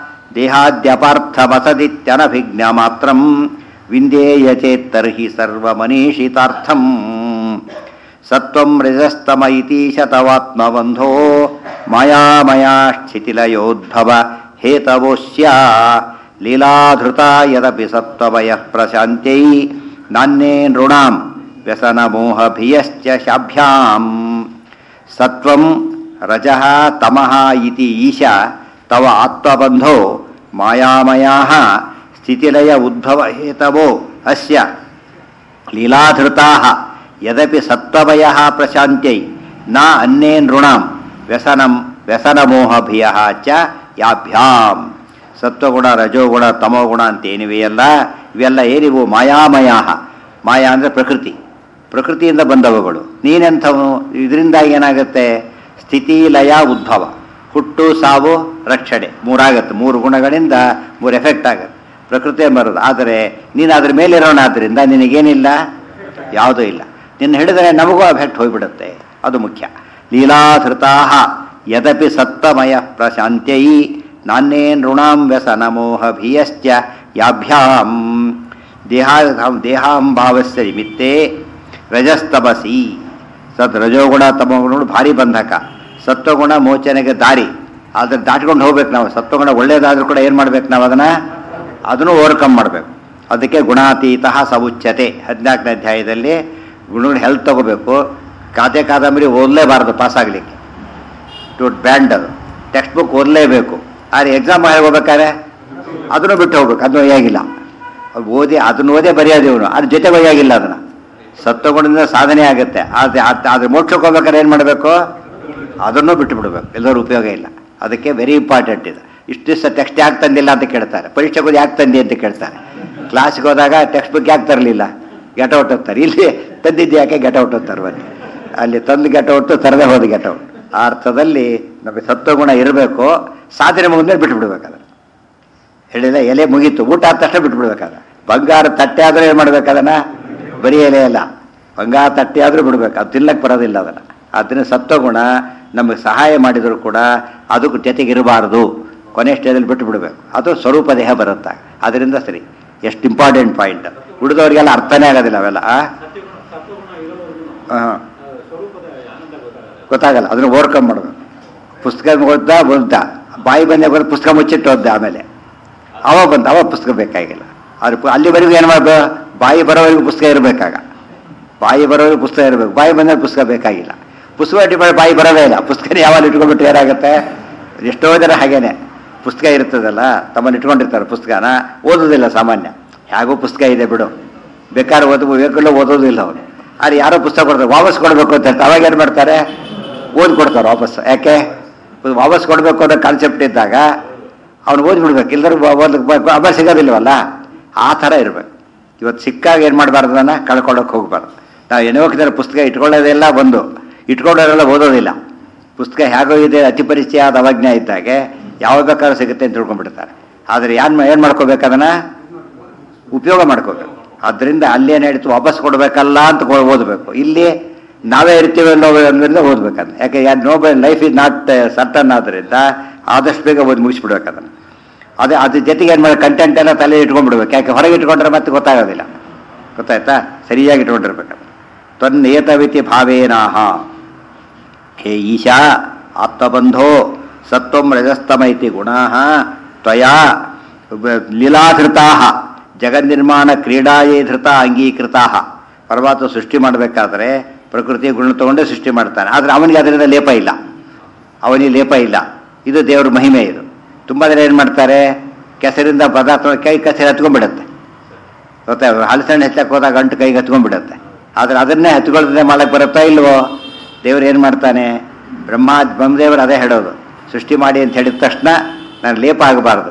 ದೇಹಾದ್ಯಪಾರ್ಥಮಸದಿತ್ಯನಭಿಜ್ಞ ಮಾತ್ರಂ ವಿಂದೇಯ ಚೇತ್ತರ್ಹಿ ಸರ್ವಮನೀಷಿತಾರ್ಥಂ ಸತ್ವಂ ರಜಸ್ತಮ ಇತೀಶತವಾತ್ಮಬಂಧೋ ಮಾಯಾಮಯಾಶ್ಚಿತಿಲಯೋದ್ಭವ ಹೇತವೋಸ್ಯ ಲೀಲಾಧೃತ ಯದಪಿ ಸತ್ವಮಯಃ ಪ್ರಶಾಂತ್ಯೈ ನಾನ್ಯೇ ನೃಣಾಂ ವ್ಯಸನಮೋಹಭಿಯಶ್ಚ ಶಾಭ್ಯಾಂ ಸತ್ವಂ ರಜಃ ತಮಃ ಇತಿ ಈಶ ತವ ಆತ್ಮಬಂಧೋ ಮಾಯಾಮಯಾಃ ಸ್ಥಿತಿಲಯ ಉದ್ಭವ ಹೇತವೋ ಅಸ್ಯ ಲೀಲಾಧೃತಾಃ ಯದಪಿ ಸತ್ವಮಯಃ ಪ್ರಶಾಂತ್ಯೈ ನ ಅನ್ಯೇ ನೃಣಾಂ ವ್ಯಸನಂ ವ್ಯಸನಮೋಹಭಿಯಃ ಚ ಯಾಭ್ಯಾಂ ಸತ್ವಗುಣ ರಜೋಗುಣ ತಮೋಗುಣ ಅಂತ ಏನಿವೆಯಲ್ಲ ಇವೆಲ್ಲ ಏನಿವು ಮಾಯಾಮಯ ಮಾಯಾ ಅಂದರೆ ಪ್ರಕೃತಿ ಪ್ರಕೃತಿಯಿಂದ ಬಂದವುಗಳು ನೀನೆಂಥವನು ಇದರಿಂದಾಗಿ ಏನಾಗುತ್ತೆ ಸ್ಥಿತಿ ಲಯ ಉದ್ಭವ ಹುಟ್ಟು ಸಾವು ರಕ್ಷಣೆ ಮೂರಾಗತ್ತೆ ಮೂರು ಗುಣಗಳಿಂದ ಮೂರು ಎಫೆಕ್ಟ್ ಆಗುತ್ತೆ ಪ್ರಕೃತಿ ಬರೋದು ಆದರೆ ನೀನು ಅದ್ರ ಮೇಲಿರೋಣ ಆದ್ದರಿಂದ ನಿನಗೇನಿಲ್ಲ ಯಾವುದೂ ಇಲ್ಲ ನಿನ್ನ ಹಿಡಿದರೆ ನಮಗೂ ಎಫೆಕ್ಟ್ ಹೋಗ್ಬಿಡುತ್ತೆ ಅದು ಮುಖ್ಯ ಲೀಲಾಧೃತಾ ಯದಪಿ ಸತ್ತಮಯ ಪ್ರಶಾಂತ್ಯೈ ನಾನ್ಯೇ ನೃಣಾಂ ವ್ಯಸನಮೋಹಭಿಯಶ್ಚ ಯಾಭ್ಯಾಂ ದೇಹಾ ದೇಹಾಂಭಾವಸ್ಯ ನಿಮಿತ್ತೇ ರಜಸ್ತಮಸಿ ಸತ್ ರಜೋಗುಣ ತಮೋಗುಣಗಳು ಭಾರಿ ಬಂಧಕ ಸತ್ವಗುಣ ಮೋಚನೆಗೆ ದಾರಿ ಆದರೆ ದಾಟ್ಕೊಂಡು ಹೋಗ್ಬೇಕು ನಾವು ಸತ್ವಗುಣ ಒಳ್ಳೇದಾದ್ರೂ ಕೂಡ ಏನು ಮಾಡ್ಬೇಕು ನಾವು ಅದನ್ನು ಅದನ್ನು ಓವರ್ಕಮ್ ಮಾಡಬೇಕು ಅದಕ್ಕೆ ಗುಣಾತೀತ ಸವುಚ್ಯತೆ ಹದಿನಾಲ್ಕನೇ ಅಧ್ಯಾಯದಲ್ಲಿ ಗುಣಗಳ ಹೆಲ್ತ್ ತಗೋಬೇಕು ಖಾತೆ ಕಾದಂಬರಿ ಓದಲೇಬಾರದು ಪಾಸ್ ಆಗಲಿಕ್ಕೆ ಟು ಬ್ಯಾಂಡ್ ಅದು ಟೆಕ್ಸ್ಟ್ ಬುಕ್ ಓದಲೇಬೇಕು ಆದರೆ ಎಕ್ಸಾಮ್ ಹೋಗ್ಬೇಕಾದ್ರೆ ಅದನ್ನು ಬಿಟ್ಟು ಹೋಗ್ಬೇಕು ಅದನ್ನು ಒಯ್ಯಾಗಿಲ್ಲ ಅದು ಓದಿ ಅದನ್ನು ಓದೇ ಬರೆಯೋದು ಇವನು ಅದ್ರ ಜೊತೆ ಒಯ್ಯಾಗಿಲ್ಲ ಅದನ್ನು ಸತ್ವಗುಣದಿಂದ ಸಾಧನೆ ಆಗುತ್ತೆ ಆದರೆ ಆದರೆ ಮೋಕ್ಷಕ್ಕೆ ಹೋಗ್ಬೇಕಾದ್ರೆ ಏನು ಮಾಡಬೇಕು ಅದನ್ನು ಬಿಟ್ಟು ಬಿಡಬೇಕು ಎಲ್ಲರೂ ಉಪಯೋಗ ಇಲ್ಲ ಅದಕ್ಕೆ ವೆರಿ ಇಂಪಾರ್ಟೆಂಟ್ ಇದು ಇಷ್ಟು ದಿವಸ ಟೆಕ್ಸ್ಟ್ ಯಾಕೆ ತಂದಿಲ್ಲ ಅಂತ ಕೇಳ್ತಾರೆ ಪರೀಕ್ಷೆಗೆ ಹೋಗಿ ಯಾಕೆ ತಂದಿ ಅಂತ ಕೇಳ್ತಾರೆ ಕ್ಲಾಸ್ಗೆ ಹೋದಾಗ ಟೆಕ್ಸ್ಟ್ ಬುಕ್ ಯಾಕೆ ತರಲಿಲ್ಲ ಗೆಟ್ ಔಟ್ ಹೋಗ್ತಾರೆ ಇಲ್ಲಿ ತಂದಿದ್ದು ಯಾಕೆ ಗೆಟ್ ಔಟ್ ಹೋಗ್ತಾರೆ ಬನ್ನಿ ಅಲ್ಲಿ ತಂದು ಗೆಟ್ ಔಟ್ ತರದೇ ಹೋದ ಗೆಟ್ ಔಟ್ ಆ ಅರ್ಥದಲ್ಲಿ ನಮಗೆ ಸತ್ವಗುಣ ಇರಬೇಕು ಸಾಧನೆ ಮುಗಿದ್ಮೇಲೆ ಬಿಟ್ಟು ಬಿಡ್ಬೇಕಾದ್ರೆ ಹೇಳಿಲ್ಲ ಎಲೆ ಮುಗೀತು ಊಟ ಆದ ತಕ್ಷಣ ಬಿಟ್ಬಿಡ್ಬೇಕಾದ ಬಂಗಾರ ತಟ್ಟೆ ಆದರೂ ಏನು ಮಾಡ್ಬೇಕದನ್ನ ಬರೀ ಎಲೆ ಅಲ್ಲ ಬಂಗಾರ ತಟ್ಟೆ ಆದರೂ ಬಿಡ್ಬೇಕು ಅದು ತಿನ್ನಕ್ಕೆ ಬರೋದಿಲ್ಲ ಅದನ್ನು ಅದನ್ನ ಸತ್ವಗುಣ ನಮಗೆ ಸಹಾಯ ಮಾಡಿದರೂ ಕೂಡ ಅದಕ್ಕೆ ಜೊತೆಗಿರಬಾರ್ದು ಕೊನೆ ಸ್ಟೇಜಲ್ಲಿ ಬಿಟ್ಟು ಬಿಡಬೇಕು ಅದು ಸ್ವರೂಪ ದೇಹ ಬರುತ್ತೆ ಅದರಿಂದ ಸರಿ ಎಷ್ಟು ಇಂಪಾರ್ಟೆಂಟ್ ಪಾಯಿಂಟ್ ಉಳಿದವರಿಗೆಲ್ಲ ಅರ್ಥನೇ ಆಗೋದಿಲ್ಲ ಅವೆಲ್ಲ ಆ? ಹಾಂ ಗೊತ್ತಾಗಲ್ಲ ಅದನ್ನು ಓವರ್ಕಮ್ ಮಾಡಬೇಕು ಪುಸ್ತಕ ಓದ್ದ ಓದ್ದ ಬಾಯಿ ಬಂದೆ ಬಂದು ಪುಸ್ತಕ ಮುಚ್ಚಿಟ್ಟು ಓದ್ದ ಆಮೇಲೆ ಅವ ಬಂದ ಅವ ಪುಸ್ತಕ ಬೇಕಾಗಿಲ್ಲ ಆದ್ರೆ ಪು- ಅಲ್ಲಿವರೆಗೂ ಏನು ಮಾಡಬೇಕು ಬಾಯಿ ಬರೋವರೆಗೂ ಪುಸ್ತಕ ಇರಬೇಕಾಗ ಬಾಯಿ ಬರೋವರೆಗೂ ಪುಸ್ತಕ ಇರಬೇಕು ಬಾಯಿ ಬಂದರೆ ಪುಸ್ತಕ ಬೇಕಾಗಿಲ್ಲ ಪುಸ್ತಕ ಇಟ್ಟು ಬಾಯಿ ಬರೋದೇ ಇಲ್ಲ ಪುಸ್ತಕನ ಯಾವಾಗ ಇಟ್ಕೊಂಡ್ಬಿಟ್ಟು ಏನಾಗುತ್ತೆ ಎಷ್ಟೋ ಜನ ಹಾಗೇನೆ ಪುಸ್ತಕ ಇರ್ತದಲ್ಲ ತಮ್ಮನ್ನು ಇಟ್ಕೊಂಡಿರ್ತಾರೆ ಪುಸ್ತಕನ ಓದೋದಿಲ್ಲ ಸಾಮಾನ್ಯ ಹೇಗೋ ಪುಸ್ತಕ ಇದೆ ಬಿಡು ಬೇಕಾದ್ರೆ ಓದ ಬೇಕಲ್ಲ ಓದೋದಿಲ್ಲ ಅವನು ಆದ್ರೆ ಯಾರೋ ಪುಸ್ತಕ ಕೊಡ್ತಾರೆ ವಾಪಸ್ ಕೊಡಬೇಕು ಅಂತ ಹೇಳ್ತಾರೆ ಅವಾಗ ಏನು ಮಾಡ್ತಾರೆ ಓದಿ ಕೊಡ್ತಾರೆ ವಾಪಸ್ ಯಾಕೆ ವಾಪಸ್ ಕೊಡಬೇಕು ಅನ್ನೋ ಕಾನ್ಸೆಪ್ಟ್ ಇದ್ದಾಗ ಅವ್ನು ಓದ್ಬಿಡ್ಬೇಕು ಎಲ್ಲರೂ ಓದಕ್ಕೆ ಅಭ್ಯಾಸ ಸಿಗೋದಿಲ್ವಲ್ಲ ಆ ಥರ ಇರಬೇಕು ಇವತ್ತು ಸಿಕ್ಕಾಗ ಏನು ಮಾಡಬಾರ್ದು ಅದನ್ನು ಕಳ್ಕೊಳ್ಳೋಕೆ ಹೋಗ್ಬಾರ್ದು ನಾವು ಏನೋ ಪುಸ್ತಕ ಇಟ್ಕೊಳ್ಳೋದೆಲ್ಲ ಒಂದು ಇಟ್ಕೊಳ್ಳೋರೆಲ್ಲ ಓದೋದಿಲ್ಲ ಪುಸ್ತಕ ಹೇಗೋ ಇದೆ ಅತಿ ಪರಿಚಯ ಆದ ಅವಜ್ಞೆ ಇದ್ದಾಗೆ ಯಾವಾಗ ಬೇಕಾದ್ರೂ ಸಿಗುತ್ತೆ ಅಂತ ತಿಳ್ಕೊಂಡ್ಬಿಡ್ತಾರೆ ಆದರೆ ಏನು ಏನು ಮಾಡ್ಕೋಬೇಕು ಅದನ್ನು ಉಪಯೋಗ ಮಾಡ್ಕೋಬೇಕು ಅದರಿಂದ ಅಲ್ಲೇನು ಹೇಳ್ತು ವಾಪಸ್ ಕೊಡಬೇಕಲ್ಲ ಅಂತ ಕೊ- ಓದಬೇಕು ಇಲ್ಲಿ ನಾವೇ ಇರ್ತೀವಿ ಅನ್ನೋ ಅನ್ನೋದ್ರಿಂದ ಓದ್ಬೇಕಂತ ಯಾಕೆ ಯಾರು nobody life is not certain ಆದ್ದರಿಂದ ಆದಷ್ಟು ಬೇಗ ಓದಿ ಮುಗಿಸ್ಬಿಡ್ಬೇಕು ಅದನ್ನು ಅದೇ ಅದ್ರ ಜೊತೆಗೆ ಏನು ಮಾಡಿ ಕಂಟೆಂಟ್ ಎಲ್ಲ ತಲೆ ಇಟ್ಕೊಂಡ್ಬಿಡ್ಬೇಕು ಯಾಕೆ ಹೊರಗೆ ಇಟ್ಕೊಂಡ್ರೆ ಮತ್ತೆ ಗೊತ್ತಾಗೋದಿಲ್ಲ ಗೊತ್ತಾಯ್ತಾ ಸರಿಯಾಗಿ ಇಟ್ಕೊಂಡಿರ್ಬೇಕು ತ್ವನ್ನೇತವಿತಿ ಭಾವೇನಾಹ ಹೇ ಈಶಾ ಆತ್ಮಬಂಧೋ ಸತ್ವಂ ರಜಸ್ತಮೈತಿ ಗುಣಾ ತ್ವಯಾ ಬ- ಲೀಲಾಧೃತಾ ಜಗನ್ನಿರ್ಮಾಣ ಕ್ರೀಡಾಯೇ ಧೃತ ಅಂಗೀಕೃತಾ ಪರಮಾತ್ಮ ಸೃಷ್ಟಿ ಮಾಡಬೇಕಾದ್ರೆ ಪ್ರಕೃತಿ ಗುಣ ತಗೊಂಡೇ ಸೃಷ್ಟಿ ಮಾಡ್ತಾನೆ ಆದರೆ ಅವನಿಗೆ ಅದರಿಂದ ಲೇಪ ಇಲ್ಲ ಅವನಿಗೆ ಲೇಪ ಇಲ್ಲ ಇದು ದೇವರ ಮಹಿಮೆ ಇದು ತುಂಬ ಜನ ಏನು ಮಾಡ್ತಾರೆ ಕೆಸರಿಂದ ಪದಾರ್ಥ ಕೈ ಕೆಸರು ಹತ್ಕೊಂಡ್ಬಿಡುತ್ತೆ ಗೊತ್ತಾ ಹಲಸಣ್ಣು ಹೆಚ್ಚಕ್ಕೆ ಹೋದಾಗ ಗಂಟು ಕೈಗೆ ಹತ್ಕೊಂಡ್ಬಿಡುತ್ತೆ ಆದರೆ ಅದನ್ನೇ ಹತ್ಕೊಳ್ದೇ ಮಾಡಕ್ಕೆ ಬರುತ್ತಾ ಇಲ್ವೋ ದೇವ್ರು ಏನು ಮಾಡ್ತಾನೆ ಬ್ರಹ್ಮ ಬ್ರಹ್ಮದೇವರು ಅದೇ ಹೇಳೋದು ಸೃಷ್ಟಿ ಮಾಡಿ ಅಂತ ಹೇಳಿದ ತಕ್ಷಣ ನಾನು ಲೇಪ ಆಗಬಾರ್ದು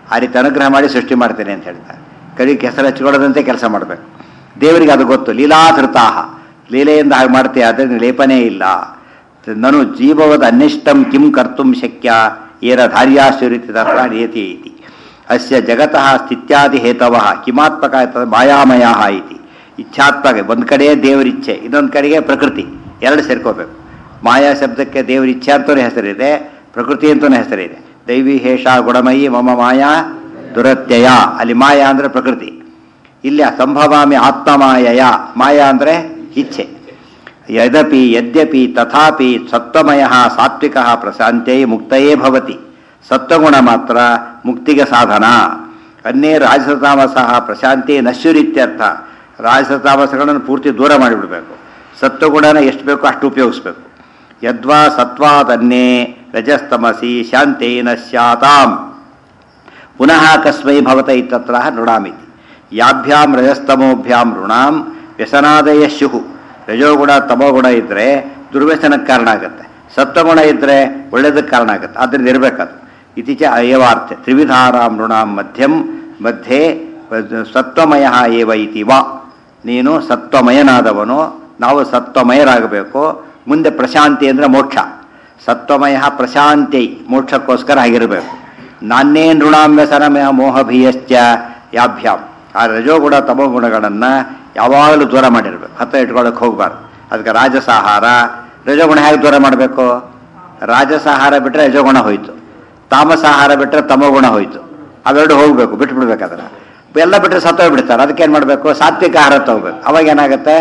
ಆ ರೀತಿ ಅನುಗ್ರಹ ಮಾಡಿ ಸೃಷ್ಟಿ ಮಾಡ್ತೇನೆ ಅಂತ ಹೇಳ್ತಾರೆ ಕಡಿಗೆ ಕೆಸರು ಹಚ್ಕೊಳ್ಳೋದಂತೆ ಕೆಲಸ ಮಾಡಬೇಕು ದೇವರಿಗೆ ಅದು ಗೊತ್ತು ಲೀಲಾಧೃತಾಹ ಲೀಲೆಯಿಂದ ಹಾಗೆ ಮಾಡ್ತೀಯ ಆದರೆ ಲೇಪನೇ ಇಲ್ಲ ನನು ಜೀವವದ ಅನಿಷ್ಟಂ ಕಿಂ ಕರ್ತುಂ ಶಕ್ಯ ಏರ ಧಾರ್ಯಾಶ್ವರಿತಿ ತತ್ರ ನಿಯತಿ ಇತಿ ಅಸ್ಯ ಜಗತಃ ಸ್ಥಿತ್ಯಾದಿ ಹೇತವ ಕಿಮಾತ್ಮಕ ಆಯ್ತದೆ ಮಾಯಾಮಯ ಇತಿ ಇಚ್ಛಾತ್ಮಕ ಒಂದು ಕಡೆ ದೇವರಿಚ್ಛೆ ಇನ್ನೊಂದು ಕಡೆಗೆ ಪ್ರಕೃತಿ ಎರಡು ಸೇರ್ಕೋಬೇಕು ಮಾಯಾ ಶಬ್ದಕ್ಕೆ ದೇವರ ಇಚ್ಛೆ ಅಂತಲೂ ಹೆಸರಿದೆ ಪ್ರಕೃತಿ ಅಂತಲೂ ಹೆಸರಿದೆ ದೈವಿ ಹೇಷ ಗುಣಮಯಿ ಮಮ ಮಾಯಾ ದುರತ್ಯಯ ಅಲ್ಲಿ ಮಾಯಾ ಅಂದರೆ ಪ್ರಕೃತಿ ಇಲ್ಲಿ ಸಂಭವಾಮಿ ಆತ್ಮಮಾಯಯ ಮಾಯಾ ಅಂದರೆ ಇಚ್ಛೆ ಯದಪಿ ಯದ್ಯಪಿ ತಥಾಪಿ ಸತ್ವಮಯ ಸಾತ್ವಿಕ ಪ್ರಶಾಂತೇ ಮುಕ್ತಯೇ ಭವತಿ ಸತ್ವಗುಣ ಮಾತ್ರ ಮುಕ್ತಿಗೆ ಸಾಧನ ಅನ್ನೇ ರಾಜಸತಾಮಸಃ ಪ್ರಶಾಂತಿ ನಶ್ಯುರಿತ್ಯರ್ಥ ರಾಜಸತಾಮಸಗಳನ್ನು ಪೂರ್ತಿ ದೂರ ಮಾಡಿಬಿಡಬೇಕು ಸತ್ವಗುಣನ ಎಷ್ಟು ಬೇಕೋ ಅಷ್ಟು ಉಪಯೋಗಿಸ್ಬೇಕು ಯದ್ವಾ ಸತ್ವಾದನ್ನೇ ರಜಸ್ತಮಸಿ ಶಾಂತೇನ ಸ್ಯಾತಾಂ ಪುನಃ ಕಸ್ಮೈ ಭವತ ಇತ್ತತ್ರ ನೃಣಾಮಿತಿ ಯಾಭ್ಯಾಂ ರಜಸ್ತಮೋಭ್ಯಾಂ ಋಣಾಂ ವ್ಯಸನಾದಯ ಶುಹು ರಜೋಗುಣ ತಮೋಗುಣ ಇದ್ದರೆ ದುರ್ವ್ಯಸನಕ್ಕೆ ಕಾರಣ ಆಗುತ್ತೆ ಸತ್ವಗುಣ ಇದ್ದರೆ ಒಳ್ಳೇದಕ್ಕೆ ಕಾರಣ ಆಗುತ್ತೆ ಆದ್ದರಿಂದ ಇರಬೇಕದು ಇತ್ತೀಚ ಅಯವಾರ್ಥ ತ್ರಿವಿಧಾರಾಂ ನೃಣಾಂ ಮಧ್ಯಂ ಮಧ್ಯೆ ಸತ್ವಮಯ ಏವ ಇತಿ ವಾ ನೀನು ಸತ್ವಮಯನಾದವನು ನಾವು ಸತ್ವಮಯರಾಗಬೇಕು ಮುಂದೆ ಪ್ರಶಾಂತಿ ಅಂದರೆ ಮೋಕ್ಷ ಸತ್ವಮಯ ಪ್ರಶಾಂತಿ ಮೋಕ್ಷಕ್ಕೋಸ್ಕರ ಆಗಿರಬೇಕು ನಾನೇ ನೃಣಾಂ ವ್ಯಸನಮಯ ಮೋಹಭೀಯಶ್ಚ ಯಾಭ್ಯಾಂ ಆ ರಜೋಗುಣ ತಮೋಗುಣಗಳನ್ನು ಯಾವಾಗಲೂ ದೂರ ಮಾಡಿರ್ಬೇಕು ಹತ್ತ ಇಟ್ಕೊಳ್ಳೋಕೆ ಹೋಗಬಾರ್ದು ಅದಕ್ಕೆ ರಾಜಸಾಹಾರ ರಜೋಗುಣ ಹೇಗೆ ದೂರ ಮಾಡಬೇಕು ರಾಜಸಾಹಾರ ಬಿಟ್ಟರೆ ರಜೋಗುಣ ಹೋಯಿತು ತಾಮಸಾಹಾರ ಬಿಟ್ಟರೆ ತಮೋಗುಣ ಹೋಯಿತು ಅವೆರಡು ಹೋಗಬೇಕು ಬಿಟ್ಬಿಡ್ಬೇಕು ಅದನ್ನು ಎಲ್ಲ ಬಿಟ್ಟರೆ ಸತ್ತೋಗ್ಬಿಡ್ತಾರೆ ಅದಕ್ಕೆ ಏನು ಮಾಡಬೇಕು ಸಾತ್ವಿಕ ಆಹಾರ ತಗೋಬೇಕು ಅವಾಗ ಏನಾಗುತ್ತೆ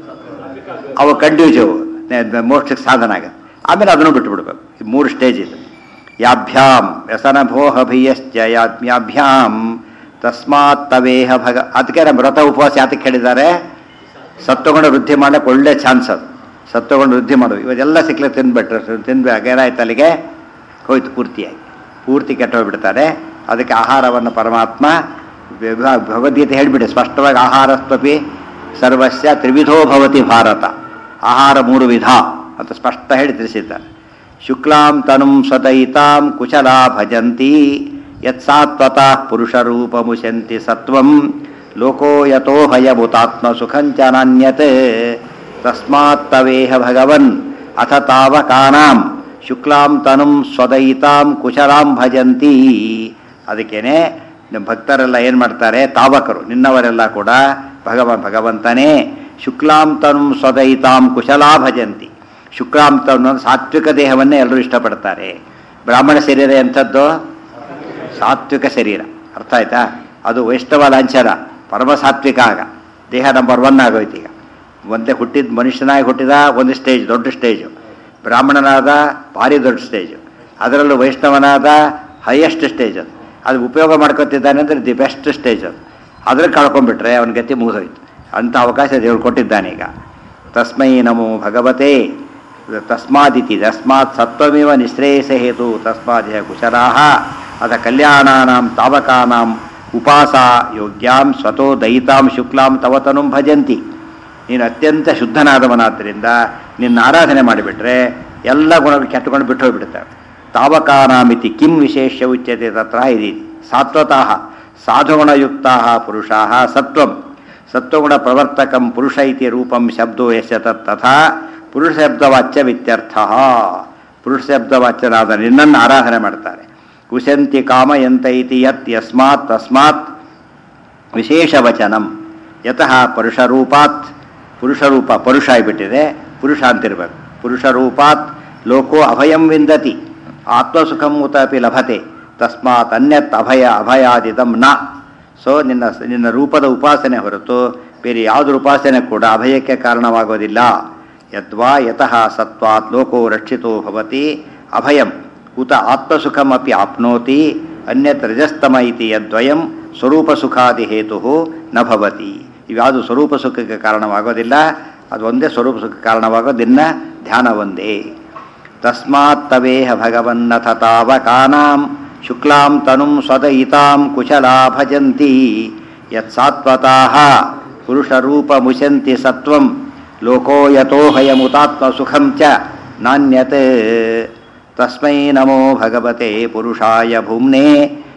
ಅವು ಕಂಡ್ಯೂಜವು ಮೋಕ್ಷಕ್ಕೆ ಸಾಧನ ಆಗುತ್ತೆ ಆಮೇಲೆ ಅದನ್ನು ಬಿಟ್ಟುಬಿಡ್ಬೇಕು ಈ ಮೂರು ಸ್ಟೇಜ್ ಇದು ಯಾಭ್ಯಾಂ ವ್ಯಸನಭೋಹಭಿಯಶ್ಚ ಯಾಭ್ಯಾಂ ತಸ್ಮಾತ್ ತವೇಹ ಭಗ ಅದಕ್ಕೆ ನಮ್ಮ ವ್ರತ ಉಪವಾಸ ಯಾತಕ್ಕೆ ಹೇಳಿದ್ದಾರೆ ಸತ್ವಗುಣ ವೃದ್ಧಿ ಮಾಡಕ್ಕೆ ಒಳ್ಳೆ ಚಾನ್ಸ್ ಅದು ಸತ್ವಗುಣ ವೃದ್ಧಿ ಮಾಡೋದು ಇವತ್ತೆಲ್ಲ ಸಿಕ್ಲೆ ತಿಂದ್ಬಿಟ್ರೆ ತಿಂದು ಏನಾಯ್ತು ಅಲ್ಲಿಗೆ ಹೋಯ್ತು ಪೂರ್ತಿಯಾಗಿ ಪೂರ್ತಿ ಕೆಟ್ಟೋಗ್ಬಿಡ್ತಾರೆ ಅದಕ್ಕೆ ಆಹಾರವನ್ನು ಪರಮಾತ್ಮ ವಿಭಾ- ಭಗವದ್ಗೀತೆ ಹೇಳಿಬಿಡಿ ಸ್ಪಷ್ಟವಾಗಿ ಆಹಾರಸ್ತ್ವಪಿ ಸರ್ವಸ್ಯ ತ್ರಿವಿಧೋ ಭವತಿ ಭಾರತ ಆಹಾರ ಮೂರು ವಿಧ ಅಂತ ಸ್ಪಷ್ಟ ಹೇಳಿ ತಿಳಿಸಿದ್ದಾರೆ ಶುಕ್ಲಾಂ ತನುಂ ಸ್ವದಯಿತಾಂ ಕುಶಲಾ ಭಜಂತಿ ಯತ್ಸಾತ್ವತಃ ಪುರುಷರೂಪಮುಶಂತಿ ಸತ್ವಂ ಲೋಕೋ ಯಥೋ ಹಯಭೂತಾತ್ಮ ಸುಖಂಚ ನಾನ್ಯತ್ ತಸ್ಮಾತ್ ತವೇಹ ಭಗವನ್ ಅಥ ತಾವಕಾನಾಂ ಶುಕ್ಲಾಂ ತನುಂ ಸ್ವದಯಿತಾಂ ಕುಶಲಾಂ ಭಜಂತಿ ಅದಕ್ಕೇನೆ ನಮ್ಮ ಭಕ್ತರೆಲ್ಲ ಏನು ಮಾಡ್ತಾರೆ ತಾವಕರು ನಿನ್ನವರೆಲ್ಲ ಕೂಡ ಭಗವ ಭಗವಂತನೇ ಶುಕ್ಲಾಂ ತನುಂ ಸ್ವದಯಿತಾಂ ಕುಶಲಾ ಭಜಂತಿ ಶುಕ್ಲಾಂ ತನು ಸಾತ್ವಿಕ ದೇಹವನ್ನೇ ಎಲ್ಲರೂ ಇಷ್ಟಪಡ್ತಾರೆ ಬ್ರಾಹ್ಮಣ ಶರೀರ ಎಂಥದ್ದು ಸಾತ್ವಿಕ ಶರೀರ ಅರ್ಥ ಆಯ್ತಾ ಅದು ವೈಷ್ಣವ ಲಾಂಛನ ಪರಮ ಸಾತ್ವಿಕ ಆಗ ದೇಹ ನಂಬರ್ ಒನ್ ಆಗೋಯ್ತು ಈಗ ಒಂದೇ ಹುಟ್ಟಿದ ಮನುಷ್ಯನಾಗಿ ಹುಟ್ಟಿದ ಒಂದು ಸ್ಟೇಜ್ ದೊಡ್ಡ ಸ್ಟೇಜು ಬ್ರಾಹ್ಮಣನಾದ ಭಾರಿ ದೊಡ್ಡ ಸ್ಟೇಜು ಅದರಲ್ಲೂ ವೈಷ್ಣವನಾದ ಹೈಯೆಸ್ಟ್ ಸ್ಟೇಜ್ ಅದು ಅದು ಉಪಯೋಗ ಮಾಡ್ಕೊತಿದ್ದಾನೆ ಅಂದರೆ ದಿ ಬೆಸ್ಟ್ ಸ್ಟೇಜ್ ಅದು ಅದ್ರ ಕಳ್ಕೊಂಡ್ಬಿಟ್ರೆ ಅವನ ಗತಿ ಮುಗಿದೋಯ್ತು ಅಂಥ ಅವಕಾಶ ದೇವರು ಕೊಟ್ಟಿದ್ದಾನೆ ಈಗ ತಸ್ಮೈ ನಮೋ ಭಗವತೆ ತಸ್ಮಾದಿತಿ ತಸ್ಮಾತ್ ಸತ್ವಮೇವ ನಿಶ್ರೇಯಸ ಹೇತು ತಸ್ಮಾತ್ ಹೇ ಕುಶಲಾಹ ಅಥ ಕಲ್ಯಾಣಾನಾಂ ತಾವಕಾನಾಂ ಉಪಾಸಾ ಯೋಗ್ಯಾಂ ಸ್ವತೋ ದಯಿತಾಂ ಶುಕ್ಲಾಂ ತವತನುಂ ಭಜಂತಿ ನೀನು ಅತ್ಯಂತ ಶುದ್ಧನಾದವನಾದ್ದರಿಂದ ನಿನ್ನ ಆರಾಧನೆ ಮಾಡಿಬಿಟ್ರೆ ಎಲ್ಲ ಗುಣಗಳು ಕೆಟ್ಟುಕೊಂಡು ಬಿಟ್ಟು ಹೋಗ್ಬಿಡ್ತವೆ ತಾವಕಾನಾಮಿತಿ ಕಿಂ ವಿಶೇಷ ಉಚ್ಯತೆ ತತ್ರ ಇದಿ ಸಾತ್ವತಃ ಸಾಧುಗುಣಯುಕ್ತಾ ಪುರುಷಾ ಸತ್ವಂ ಸತ್ವಗುಣ ಪ್ರವರ್ತಕಂ ಪುರುಷ ಇತಿ ರೂಪಂ ಶಬ್ದೋ ಯಶ ತತ್ ತಥಾ ಪುರುಷ ಶಬ್ದವಾಚ್ಯವಿತ್ಯರ್ಥ ಪುರುಷ ಶಬ್ದವಾಚ್ಯನಾದ ನಿನ್ನನ್ನು ಆರಾಧನೆ ಮಾಡ್ತಾರೆ ಕುಶಂತಿ ಕಾಮಯಂತ ಇತಿ ಯತ್ ಯಸ್ಮಾತ್ ತಸ್ಮಾತ್ ವಿಶೇಷವಚನಂ ಯತಃ ಪುರುಷರೂಪಾತ್ ಪುರುಷರೂಪ ಪರುಷ ಆಗಿಬಿಟ್ಟಿದೆ ಪುರುಷ ಅಂತಿರ್ಬೇಕು ಪುರುಷರೂಪಾತ್ ಲೋಕೋ ಅಭಯಂ ವಿಂದತಿ ಆತ್ಮಸುಖಂ ಉತ ಅಪಿ ಲಭತೆ ತಸ್ಮಾತ್ ಅನ್ಯತ್ ಅಭಯ ಅಭಯಾದಿದಂ ನ ಸೊ ನಿನ್ನ ನಿನ್ನ ರೂಪದ ಉಪಾಸನೆ ಹೊರತು ಬೇರೆ ಯಾವುದ್ರ ಉಪಾಸನೆ ಕೂಡ ಅಭಯಕ್ಕೆ ಕಾರಣವಾಗೋದಿಲ್ಲ ಯದ್ವಾ ಯತಃ ಸತ್ವಾತ್ ಲೋಕೋ ರಕ್ಷಿತೋ ಭವತಿ ಅಭಯಂ ಉತ ಆತ್ಮಸುಖಮಪಿ ಆಪ್ನೋತಿ ಅನ್ಯತ್ ರಜಸ್ತಮ ಇತಿ ಯದ್ವಯಂ ಸ್ವರೂಪ ಸುಖಾದಿ ಹೇತು ನ ಭವತಿ ಇವ್ಯಾವುದು ಸ್ವರೂಪ ಸುಖಕ್ಕೆ ಕಾರಣವಾಗೋದಿಲ್ಲ ಅದು ಒಂದೇ ಸ್ವರೂಪ ಸುಖ ಕಾರಣವಾಗೋದಿನ್ನ ಧ್ಯಾನ ಒಂದೇ ತಸ್ಮಾತ್ ತವೇಹ ಭಗವನ್ನಥ ತಾವಕಾನಾಂ ಶುಕ್ಲಾಂ ತನುಂ ಸ್ವದಯಿತಾಂ ಕುಶಲಾ ಭಜಂತಿ ಯತ್ಸಾತ್ವತಾಃ ಪುರುಷರೂಪಮುಶಂತಿ ಸತ್ವಂ ಲೋಕೋ ಯಥೋಹಯಮುತಾತ್ಮ ಸುಖಂ ಚ ನಾಣ್ಯತ್ ತಸ್ಮೈ ನಮೋ ಭಗವತೆ ಪುರುಷಾಯ ಭುಮ್ನೆ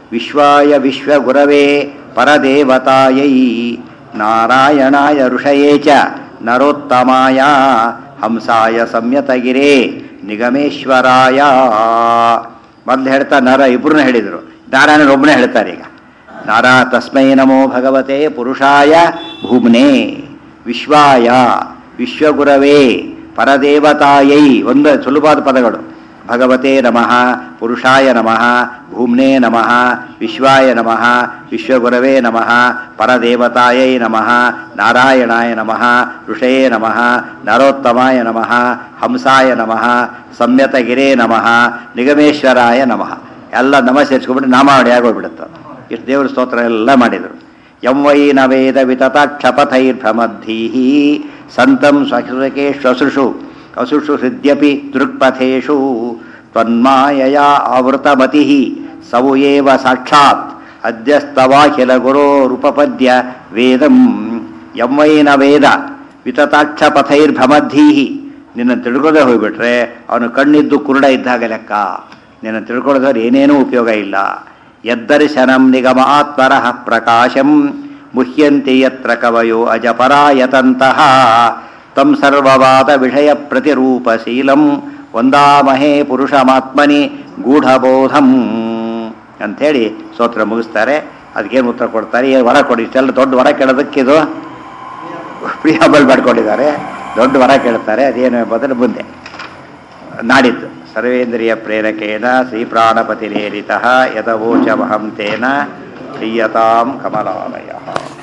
ವಿಶ್ವಾಯ ವಿಶ್ವಗುರವೇ ಪರದೇವತಾಯೈ ನಾರಾಯಣಾಯ ಋಷಯೇ ಚ ನರೋತ್ತಮಾಯ ಹಂಸಾಯ ಸಂಯತಗಿರೇ ನಿಗಮೇಶ್ವರಾಯ ಮೊದಲು ಹೇಳ್ತಾ ನರ ಇಬ್ಬರನ್ನ ಹೇಳಿದರು ನಾರಾಯಣನ ಒಬ್ಬನೇ ಹೇಳ್ತಾರೆ ಈಗ ನಾರಾ ತಸ್ಮೈ ನಮೋ ಭಗವತೆ ಪುರುಷಾಯ ಭೂಮ್ನೆ ವಿಶ್ವಾಯ ವಿಶ್ವಗುರವೇ ಪರದೇವತಾಯೈ ಒಂದು ಸುಲಭವಾದ ಪದಗಳು ಭಗವತೆ ನಮಃ ಪುರುಷಾಯ ನಮಃ ಭೂಮ್ನೇ ನಮಃ ವಿಶ್ವಾಯ ನಮಃ ವಿಶ್ವಗುರವೇ ನಮಃ ಪರದೇವತಾಯೈ ನಮಃ ನಾರಾಯಣಾಯ ನಮಃ ಋಷಯೇ ನಮಃ ನರೋತ್ತಮಾಯ ನಮಃ ಹಂಸಾಯ ನಮಃ ಸಂಯತಗಿರೇ ನಮಃ ನಿಗಮೇಶ್ವರಾಯ ನಮಃ ಎಲ್ಲ ನಮ ಸೇರಿಸ್ಕೊಂಡ್ಬಿಟ್ಟು ನಾಮಾವಳಿ ಆಗೋಗ್ಬಿಡುತ್ತೆ ಇಷ್ಟು ದೇವ್ರ ಸ್ತೋತ್ರ ಎಲ್ಲ ಮಾಡಿದರು ಯಂ ವೈ ನ ವೇದ ವಿತತಾಕ್ಷಪಥೈರ್ಭ್ರಮದ್ಧೀ ಸಂತಂ ಸ್ವಸುರಕೆ ಶ್ವಸೃಷು ಅಸುಷು ಹೃದ್ಯಪಿ ದೃಕ್ಪಥೇಷು ತ್ವನ್ಮಾಯಯ ಆವೃತಮತಿ ಸವು ಏವ ಸಾಕ್ಷಾತ್ ಅದ್ಯಸ್ತವಾಖಿಲ ಗುರೋರುಪಪದ್ಯ ವೇದಂ ಯಂ ವೈ ನ ವೇದ ವಿತತಾಕ್ಷಪಥೈರ್ಭ್ರಮದ್ಧೀ ನಿನ್ನ ತಿಳ್ಕೊಳ್ಳದೆ ಹೋಗ್ಬಿಟ್ರೆ ಅವನು ಕಣ್ಣಿದ್ದು ಕುರುಡ ಇದ್ದಾಗ ಲೆಕ್ಕ ನಿನ್ನ ತಿಳ್ಕೊಳ್ಳೋದವ್ರು ಏನೇನೂ ಉಪಯೋಗ ಇಲ್ಲ ಯದ್ದರ್ಶನಂ ನಿಗಮ ಆತ್ಮರಃ ಪ್ರಕಾಶಂ ಮುಹ್ಯಂತಿ ಯತ್ರ ಕವಯೋ ಅಜಪರಾಯತಂತಹ ತಂ ಸರ್ವವಾದ ವಿಷಯ ಪ್ರತಿರೂಪಶೀಲಂ ವಂದಾಮಹೇ ಪುರುಷಮಾತ್ಮನಿ ಗೂಢಬೋಧಂ ಅಂಥೇಳಿ ಸ್ತೋತ್ರ ಮುಗಿಸ್ತಾರೆ ಅದಕ್ಕೇನು ಉತ್ತರ ಕೊಡ್ತಾರೆ ಏನು ವರ ಕೊಡಿ ಇಷ್ಟೆಲ್ಲ ದೊಡ್ಡ ವರ ಕೇಳೋದಕ್ಕಿದು ಪ್ರಿಯಾಬಲ್ ಮಾಡ್ಕೊಂಡಿದ್ದಾರೆ ದೊಡ್ಡ ವರ ಕೇಳ್ತಾರೆ ಅದೇನು ಎಂಬುದನ್ನು ಮುಂದೆ ನಾಡಿದ್ದು ಸರ್ವೇಂದ್ರಿಯ ಪ್ರೇರಕೇಣ ಶ್ರೀಪ್ರಾಣಪತಿರೇರಿತ ಯದವೋಚಮಹಂ ತೇನ ಪ್ರೀಯತಾಂ ಕಮಲಾಲಯ